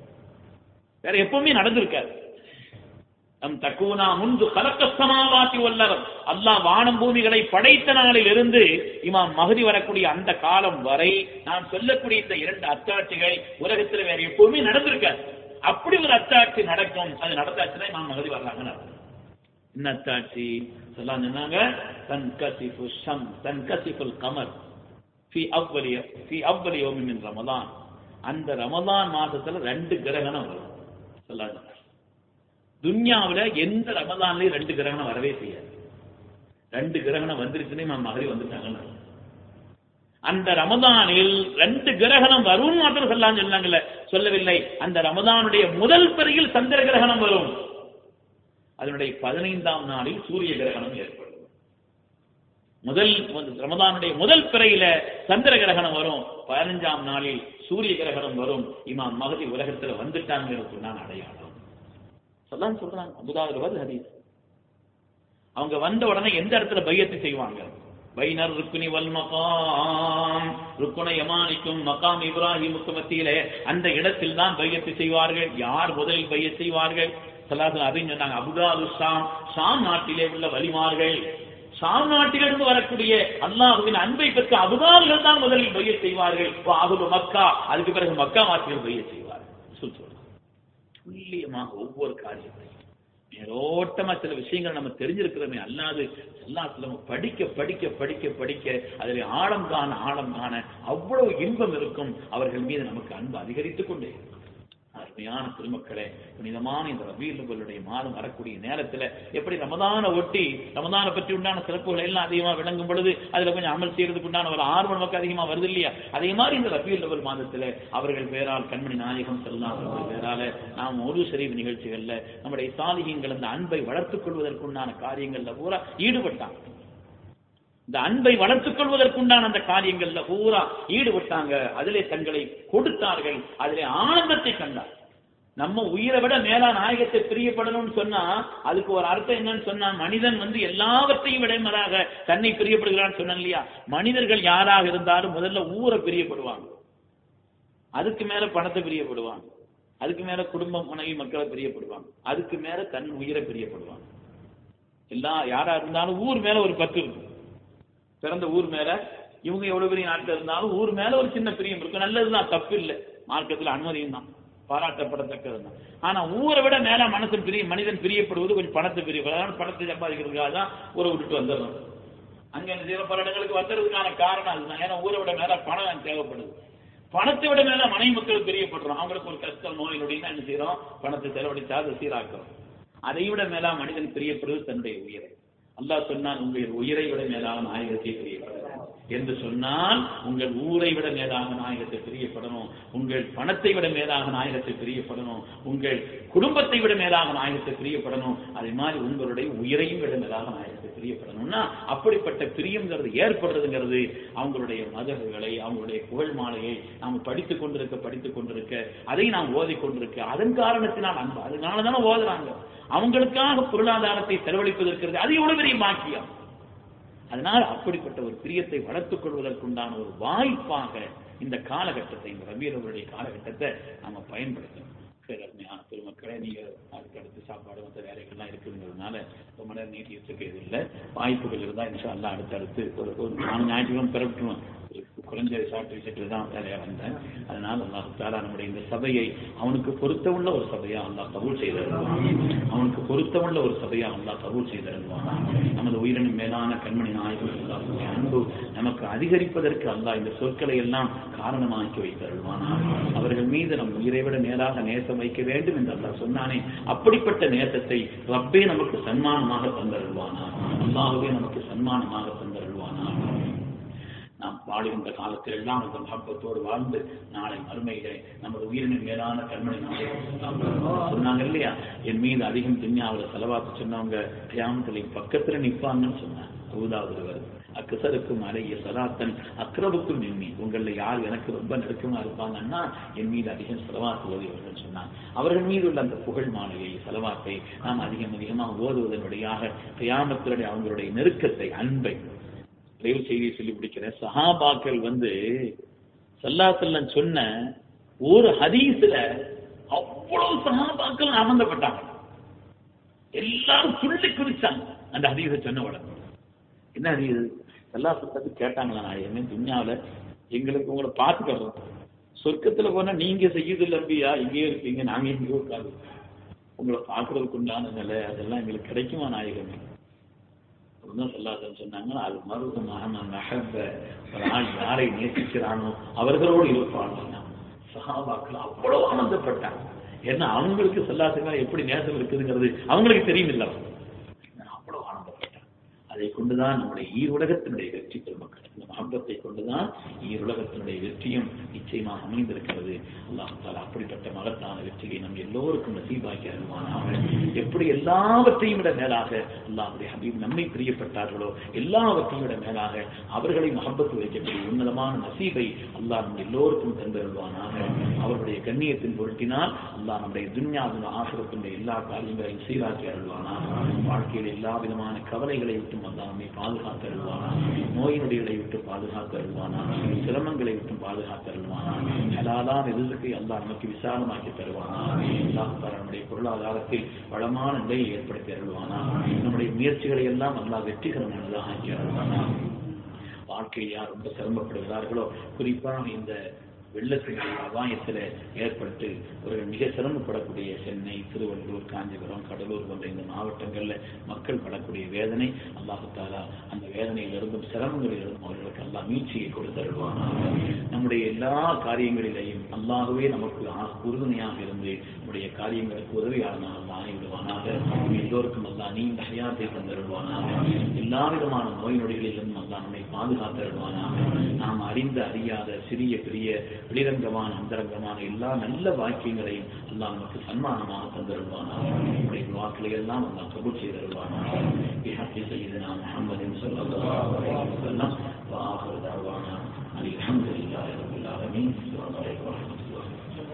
வேற எப்பவுமே நடந்திருக்காது நம் தக்குவனா முன்பு கலக்க சமாவாத்தி வல்லரம் அல்லாஹ் வானம் பூமிகளை படைத்த நாளில் இருந்து இமாம் மகதி வரக்கூடிய அந்த காலம் வரை நான் சொல்லக்கூடிய இந்த இரண்டு அத்தாட்சிகள் உலகத்தில் வேற எப்பவுமே நடந்திருக்காது அப்படி ஒரு அத்தாட்சி நடக்கும் அது நடந்தாச்சுன்னா இமாம் மகதி வர்றாங்க நடக்கும் என்ன அத்தாட்சி சொல்லலாம் சொன்னாங்க தன் கசிஃபு ஷம் தன் கசிஃபுல் கமர் ஃபி அவ்வலிய ஃபி அவ்வலி யோமி மின் ரமதான் அந்த ரமதான் மாசத்துல ரெண்டு கிரகணம் வரும் சொல்லாங்க துன்யாவுல எந்த ரமதான்லயும் ரெண்டு கிரகணம் வரவே செய்யாது ரெண்டு கிரகணம் வந்துருச்சுன்னு இமாம் மகரி வந்துட்டாங்கன்னு அந்த ரமதானில் ரெண்டு கிரகணம் வரும் மாத்திரம் சொல்லலாம் சொன்னாங்கல்ல சொல்லவில்லை அந்த ரமதானுடைய முதல் பிறையில் சந்திர கிரகணம் வரும் அதனுடைய பதினைந்தாம் நாளில் சூரிய கிரகணம் ஏற்படும் முதல் ரமதானுடைய முதல் பிறையில சந்திர கிரகணம் வரும் பதினஞ்சாம் நாளில் சூரிய கிரகணம் வரும் இமாம் மகதி உலகத்துல வந்துட்டாங்கிறது நான் அடையாளம் சொல்லான்னு சொல்றாங்க அபுதாபில் வருது ஹதீஸ் அவங்க வந்த உடனே எந்த இடத்துல பையத்தை செய்வாங்க பைனர் ருக்குனி வல் மகாம் ருக்குனை யமானிக்கும் மகாம் இப்ராஹிமுக்கு மத்தியிலே அந்த இடத்தில் தான் பையத்தை செய்வார்கள் யார் முதலில் பைய செய்வார்கள் சலாசன் அதையும் சொன்னாங்க அபுதாபு ஷாம் ஷாம் நாட்டிலே உள்ள வலிமார்கள் ஷாம் நாட்டிலிருந்து வரக்கூடிய அல்லாஹுவின் அன்பை பெற்ற அபுதாபுகள் தான் முதலில் பைய செய்வார்கள் அகுது மக்கா அதுக்கு பிறகு மக்கா மாற்றிகள் பைய செய்வார்கள் சொல் சொல்றாங்க துல்லியமாக ஒவ்வொரு காரியத்தையும் நேரோட்டமா சில விஷயங்கள் நம்ம தெரிஞ்சிருக்கிறோமே அல்லாது எல்லாத்துல நம்ம படிக்க படிக்க படிக்க படிக்க அதில் ஆழம் காண ஆழம் காண அவ்வளவு இன்பம் இருக்கும் அவர்கள் மீது நமக்கு அன்பு அதிகரித்துக் கொண்டே இருக்கும் அருமையான திருமக்களே புனிதமான இந்த ரபீலுடைய மாதம் வரக்கூடிய நேரத்துல எப்படி ரமதான ஒட்டி ரமதான பற்றி உண்டான சிறப்புகள் எல்லாம் அதிகமா விளங்கும் பொழுது அதுல கொஞ்சம் அமல் செய்யறதுக்கு உண்டான ஒரு ஆர்வம் நமக்கு அதிகமா வருது இல்லையா அதே மாதிரி இந்த ரபீல் மாதத்துல அவர்கள் பேரால் கண்மணி நாயகம் செல்லாம் அவர்கள் பேரால நாம் ஒரு சரிவு நிகழ்ச்சிகள்ல நம்முடைய சாலிகங்கள் அந்த அன்பை வளர்த்துக் கொள்வதற்குண்டான காரியங்கள்ல பூரா ஈடுபட்டாங்க இந்த அன்பை வளர்த்துக் கொள்வதற்குண்டான அந்த காரியங்கள்ல பூரா ஈடுபட்டாங்க அதிலே தங்களை கொடுத்தார்கள் அதிலே ஆனந்தத்தை கண்டார் நம்ம உயிரை விட மேலா நாயகத்தை பிரியப்படணும்னு சொன்னா அதுக்கு ஒரு அர்த்தம் என்னன்னு சொன்னா மனிதன் வந்து எல்லாவற்றையும் விடைமறாக தன்னை பிரியப்படுகிறான்னு சொன்னேன் இல்லையா மனிதர்கள் யாராக இருந்தாலும் முதல்ல ஊரை பிரியப்படுவாங்க அதுக்கு மேல பணத்தை பிரியப்படுவாங்க அதுக்கு மேல குடும்பம் மனைவி மக்களை பிரியப்படுவாங்க அதுக்கு மேல தன் உயிரை பிரியப்படுவாங்க எல்லா யாரா இருந்தாலும் ஊர் மேல ஒரு பத்து இருக்கும் பிறந்த ஊர் மேல இவங்க எவ்வளவு பெரிய நாட்டில் இருந்தாலும் ஊர் மேல ஒரு சின்ன பிரியம் இருக்கும் நல்லதுதான் தப்பு இல்லை மார்க்கத்தில் அனுமதியும் தான் பாராட்டப்படத்தக்கது தான் ஆனா ஊரை விட மேல மனசு பிரிய மனிதன் பிரியப்படுவது கொஞ்சம் பணத்தை பிரியப்படுது பணத்தை சம்பாதிக்கிறதுக்காக தான் ஊரை விட்டுட்டு வந்துடுறோம் அங்க என்ன செய்யற பல இடங்களுக்கு வந்ததுக்கான காரணம் அதுதான் ஏன்னா ஊரை விட மேல பணம் தேவைப்படுது பணத்தை விட மேல மனைவி மக்கள் பிரியப்படுறோம் அவங்களுக்கு ஒரு கஷ்டம் நோய் நொடினா என்ன செய்யறோம் பணத்தை செலவழிச்சா அதை சீராக்குறோம் அதை விட மேலா மனிதன் பிரியப்படுவது தன்னுடைய உயிரை அல்லாஹ் சொன்னான் உங்கள் உயிரை விட மேலாக நாயகத்தை பிரியப்படணும் என்று சொன்னால் உங்கள் ஊரை விட மேலாக நாயகத்தை பிரியப்படணும் உங்கள் பணத்தை விட மேலாக நாயகத்தை பிரியப்படணும் உங்கள் குடும்பத்தை விட மேலாக நாயகத்தை பிரியப்படணும் அதே மாதிரி உங்களுடைய உயிரையும் விட மேலாக நாயகத்தை பிரியப்படணும்னா அப்படிப்பட்ட பிரியங்கிறது ஏற்படுறதுங்கிறது அவங்களுடைய மதகுகளை அவங்களுடைய புகழ் மாலையை நாம் படித்துக் கொண்டிருக்க படித்துக் கொண்டிருக்க அதை நாம் ஓதிக் கொண்டிருக்க அதன் காரணத்தினால் அன்பு அதனால தானே ஓதுறாங்க அவங்களுக்காக பொருளாதாரத்தை செலவழிப்பதற்கிறது அது எவ்வளவு பெரிய பாக்கியம் அதனால் அப்படிப்பட்ட ஒரு பிரியத்தை வளர்த்துக் கொள்வதற்குண்டான ஒரு வாய்ப்பாக இந்த காலகட்டத்தை இந்த ரபீர் அவருடைய காலகட்டத்தை நாம பயன்படுத்தணும் சரி அருமையான பெருமக்களே நீங்க அதுக்கு அடுத்து சாப்பாடு மற்ற வேலைகள்லாம் இருக்குங்கிறதுனால ரொம்ப நேரம் நீட்டிட்டு இருக்க இது இல்லை வாய்ப்புகள் இருந்தால் இன்ஷா அல்லா அடுத்தடுத்து ஒரு ஒரு நாலு ஞாயிற்றுக்கிழமை பிறப்பிட்டுவோம் குறைஞ்ச சாப்பிட்டு வச்சுட்டு தான் வேலையா வந்தேன் அதனால் அல்லாஹ் தாரா நம்முடைய இந்த சபையை அவனுக்கு பொருத்தமுள்ள ஒரு சபையா அல்லாஹ் கபூல் செய்திருந்தான் அவனுக்கு பொருத்தமுள்ள ஒரு சபையா அல்லாஹ் கபூல் செய்திருந்தான் நமது உயிரினும் மேலான கண்மணி நாயகம் அல்லாஹ்வுடைய அன்பு நமக்கு அதிகரிப்பதற்கு அல்லாஹ் இந்த சொற்களை எல்லாம் காரணமாக்கி வைத்தருள்வானா அவர்கள் மீது நம் உயிரை விட மேலாக நேசம் வைக்க வேண்டும் என்று அல்லாஹ் சொன்னானே அப்படிப்பட்ட நேசத்தை ரப்பே நமக்கு சன்மானமாக தந்தருள்வானா அல்லாஹுவே நமக்கு சன்மானமாக தந்தருள்வானா நாம் வாழுகின்ற காலத்தில் எல்லாம் அந்த மகப்பத்தோடு வாழ்ந்து நாளை மறுமையிலே நமது உயிரின் மேலான கண்மணி சொன்னாங்க இல்லையா என் மீது அதிகம் துன்யாவில் செலவாக்க சொன்னவங்க கியாமத்தில் பக்கத்துல நிற்பாங்கன்னு சொன்னாங்க அவுதாவது வருது அக்கசருக்கும் அலைய சலாத்தன் அக்ரவுக்கும் நிம்மி உங்களில் யார் எனக்கு ரொம்ப நெருக்கமா இருப்பாங்கன்னா என் மீது அதிகம் செலவாக்கு ஓதியவர்கள் சொன்னாங்க அவர்கள் மீது உள்ள அந்த புகழ் மாலையை செலவாக்கை நாம் அதிகம் அதிகமாக ஓதுவதன் வழியாக கியாமத்தினுடைய அவங்களுடைய நெருக்கத்தை அன்பை நிறைவு செய்தியை சொல்லி பிடிக்கிறேன் சஹாபாக்கள் வந்து சல்லா செல்லன் சொன்ன ஒரு ஹதீஸ்ல அவ்வளவு சஹாபாக்கள் ஆனந்தப்பட்டாங்க எல்லாரும் துள்ளி குதிச்சாங்க அந்த ஹதீஸை சொன்ன உடனே என்ன ஹதீஸ் சல்லா சொல்லத்து கேட்டாங்களா நான் என்ன துன்யாவில் எங்களுக்கு உங்களை பார்த்துக்கிறோம் சொர்க்கத்துல போனா நீங்க செய்யுது இல்லம்பியா இங்கேயே இருப்பீங்க நாங்க இங்கே உட்காந்து உங்களை பார்க்கறதுக்கு உண்டான நிலை அதெல்லாம் எங்களுக்கு கிடைக்குமா நாயகமே தான் சொல்லாதன்னு சொன்னாங்க அது மருதமாக நகர்ந்த ஒரு ஆள் யாரை நேசிக்கிறானோ அவர்களோடு இருப்பான் சகாபாக்கள் அவ்வளவு ஆனந்தப்பட்டாங்க ஏன்னா அவங்களுக்கு சொல்லாதுங்க எப்படி நேசம் இருக்குதுங்கிறது அவங்களுக்கு தெரியும் இல்லை அவ்வளவு ஆனந்தப்பட்டாங்க அதை கொண்டுதான் நம்முடைய ஈருலகத்தினுடைய வெற்றி பெருமக்கள் இந்த மகப்பத்தை கொண்டுதான் ஈருலகத்தினுடைய வெற்றியும் நிச்சயமாக அமைந்திருக்கிறது அல்லாஹ் தாலா அப்படிப்பட்ட மகத்தான வெற்றியை நம் எல்லோருக்கும் நசீபாக்கி அருள்வானாக எப்படி எல்லாவற்றையும் விட மேலாக அல்லாஹுடைய ஹபீப் நம்மை பிரியப்பட்டார்களோ எல்லாவற்றையும் விட மேலாக அவர்களை மகப்பத்து வைக்கக்கூடிய உன்னதமான நசீபை அல்லாஹ் நம் எல்லோருக்கும் தந்தருள்வானாக அவர்களுடைய கண்ணியத்தின் பொருட்டினால் அல்லாஹ் நம்முடைய துன்யாவின் ஆசிரத்தினுடைய எல்லா காரியங்களையும் சீராக்கி அருள்வானாக வாழ்க்கையில் எல்லா விதமான கவலைகளை விட்டும் அல்லாஹ் நம்மை பாதுகாத்து அருள்வானாக நோயினுடைகளை விட்டு பாதுகாத்து அருள்வானாக சிரமங்களை விட்டு பாதுகாத்து அருள்வானாக ஹலாலான ரிசுக்கை அல்லாஹ் நமக்கு விசாலமாக்கி தருவானாக அல்லாஹ் தாலா நம்முடைய பொருளாதாரத்தில் வளமான நிலையை ஏற்படுத்தி அருள்வானாக நம்முடைய முயற்சிகளை எல்லாம் அல்லாஹ் வெற்றிகரமானதாக ஆக்கி அருள்வானாக வாழ்க்கையில் யார் ரொம்ப சிரமப்படுகிறார்களோ குறிப்பாக இந்த வெள்ளத்தினுடைய அபாயத்தில் ஏற்பட்டு ஒரு மிக சிரமப்படக்கூடிய சென்னை திருவள்ளூர் காஞ்சிபுரம் கடலூர் போன்ற இந்த மாவட்டங்களில் மக்கள் படக்கூடிய வேதனை அல்லாஹு தாலா அந்த வேதனையிலிருந்தும் சிரமங்களிலிருந்தும் அவர்களுக்கு அல்லாஹ் மீட்சியை கொடுத்தருவானாக நம்முடைய எல்லா காரியங்களிலேயும் அல்லாகவே நமக்கு ஆ- உறுதுணையாக இருந்து நம்முடைய காரியங்களுக்கு உதவியாளனாக அல்லாஹ் ஆகிவிடுவானாக எல்லோருக்கும் அல்லாஹ் நீண்ட ஹயாத்தை தந்தருவானாக எல்லா விதமான நோய் நொடிகளிலும் அல்லாஹ் நம்மை பாதுகாத்தருவானாக நாம் அறிந்த அறியாத சிறிய பெரிய வெளிரங்கமான அந்தரங்கமான எல்லா நல்ல வாக்கியங்களையும் அல்லாஹ் நமக்கு சன்மானமாக தந்தருவானாக நம்முடைய வாக்களை எல்லாம் அல்லாஹ் கபூல் செய்தருவானாக بحق سيدنا محمد صلى الله عليه وسلم وآخر دعوانا أن الحمد لله رب العالمين السلام عليكم ورحمة الله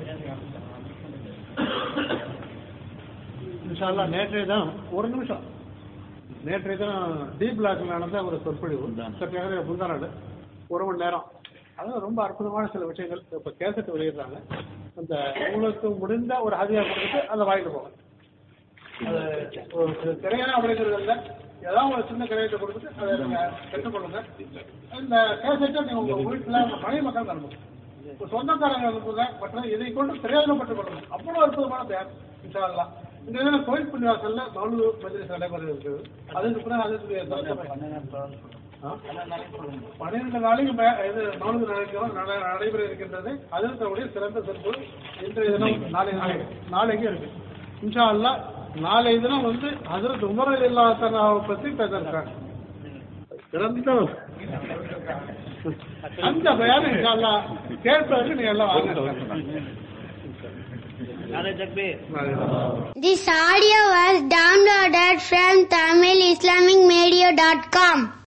இன்ஷால்லா நேற்றைய தினம் ஒரு நிமிஷம் நேற்றைய தினம் டி பிளாக்ல நடந்த ஒரு சொற்பொழிவு முந்தான. சற்று முந்தாநாடு ஒரு மணி நேரம் அதாவது ரொம்ப அற்புதமான சில விஷயங்கள் இப்போ கேசட் வெளியிடுறாங்க அந்த உங்களுக்கு முடிந்த ஒரு ஹதியா கொடுத்துட்டு அதை வாங்கிட்டு போங்க அது ஒரு திரையணம் அப்படிங்கிறது இல்லை ஏதாவது ஒரு சின்ன கிரையத்தை கொடுத்துட்டு அதை நீங்க பெற்றுக்கொள்ளுங்க இந்த கேசட்டை நீங்க உங்க வீட்டில் உங்க மனைவி மக்கள் அனுப்புங்க உங்க சொந்தக்காரங்க அனுப்புங்க மற்றும் இதை கொண்டு பிரயோஜனம் பெற்றுக் கொள்ளுங்க அவ்வளவு அற்புதமான தயார் இன்ஷா அல்லாஹ் இந்த இதில் கோயில் பள்ளிவாசல்ல மௌலு மஜ்லிஸ் நடைபெற இருக்குது அதுக்கு பிறகு அதுக்கு ஆ? பன்னிரண்டு நாளைக்கு மே- இது மௌலிக நாளைக்கு நட- நடைபெற இருக்கின்றது அதில் தன்னுடைய சிறந்த சிறப்பு இன்றைய தினம் நாளை நாளை நாளைக்கு இருக்கு இன்ஷா அல்லாஹ் நாளை தினம் வந்து ஹசரத் உமர் அலி அல்லாஹாவை பத்தி பேச இருக்காங்க சிறந்த அந்த பயானம் இன்ஷா அல்லாஹ் கேட்பதற்கு நீங்க எல்லாம் வாங்க This audio was downloaded from TamilIslamicMedia.com.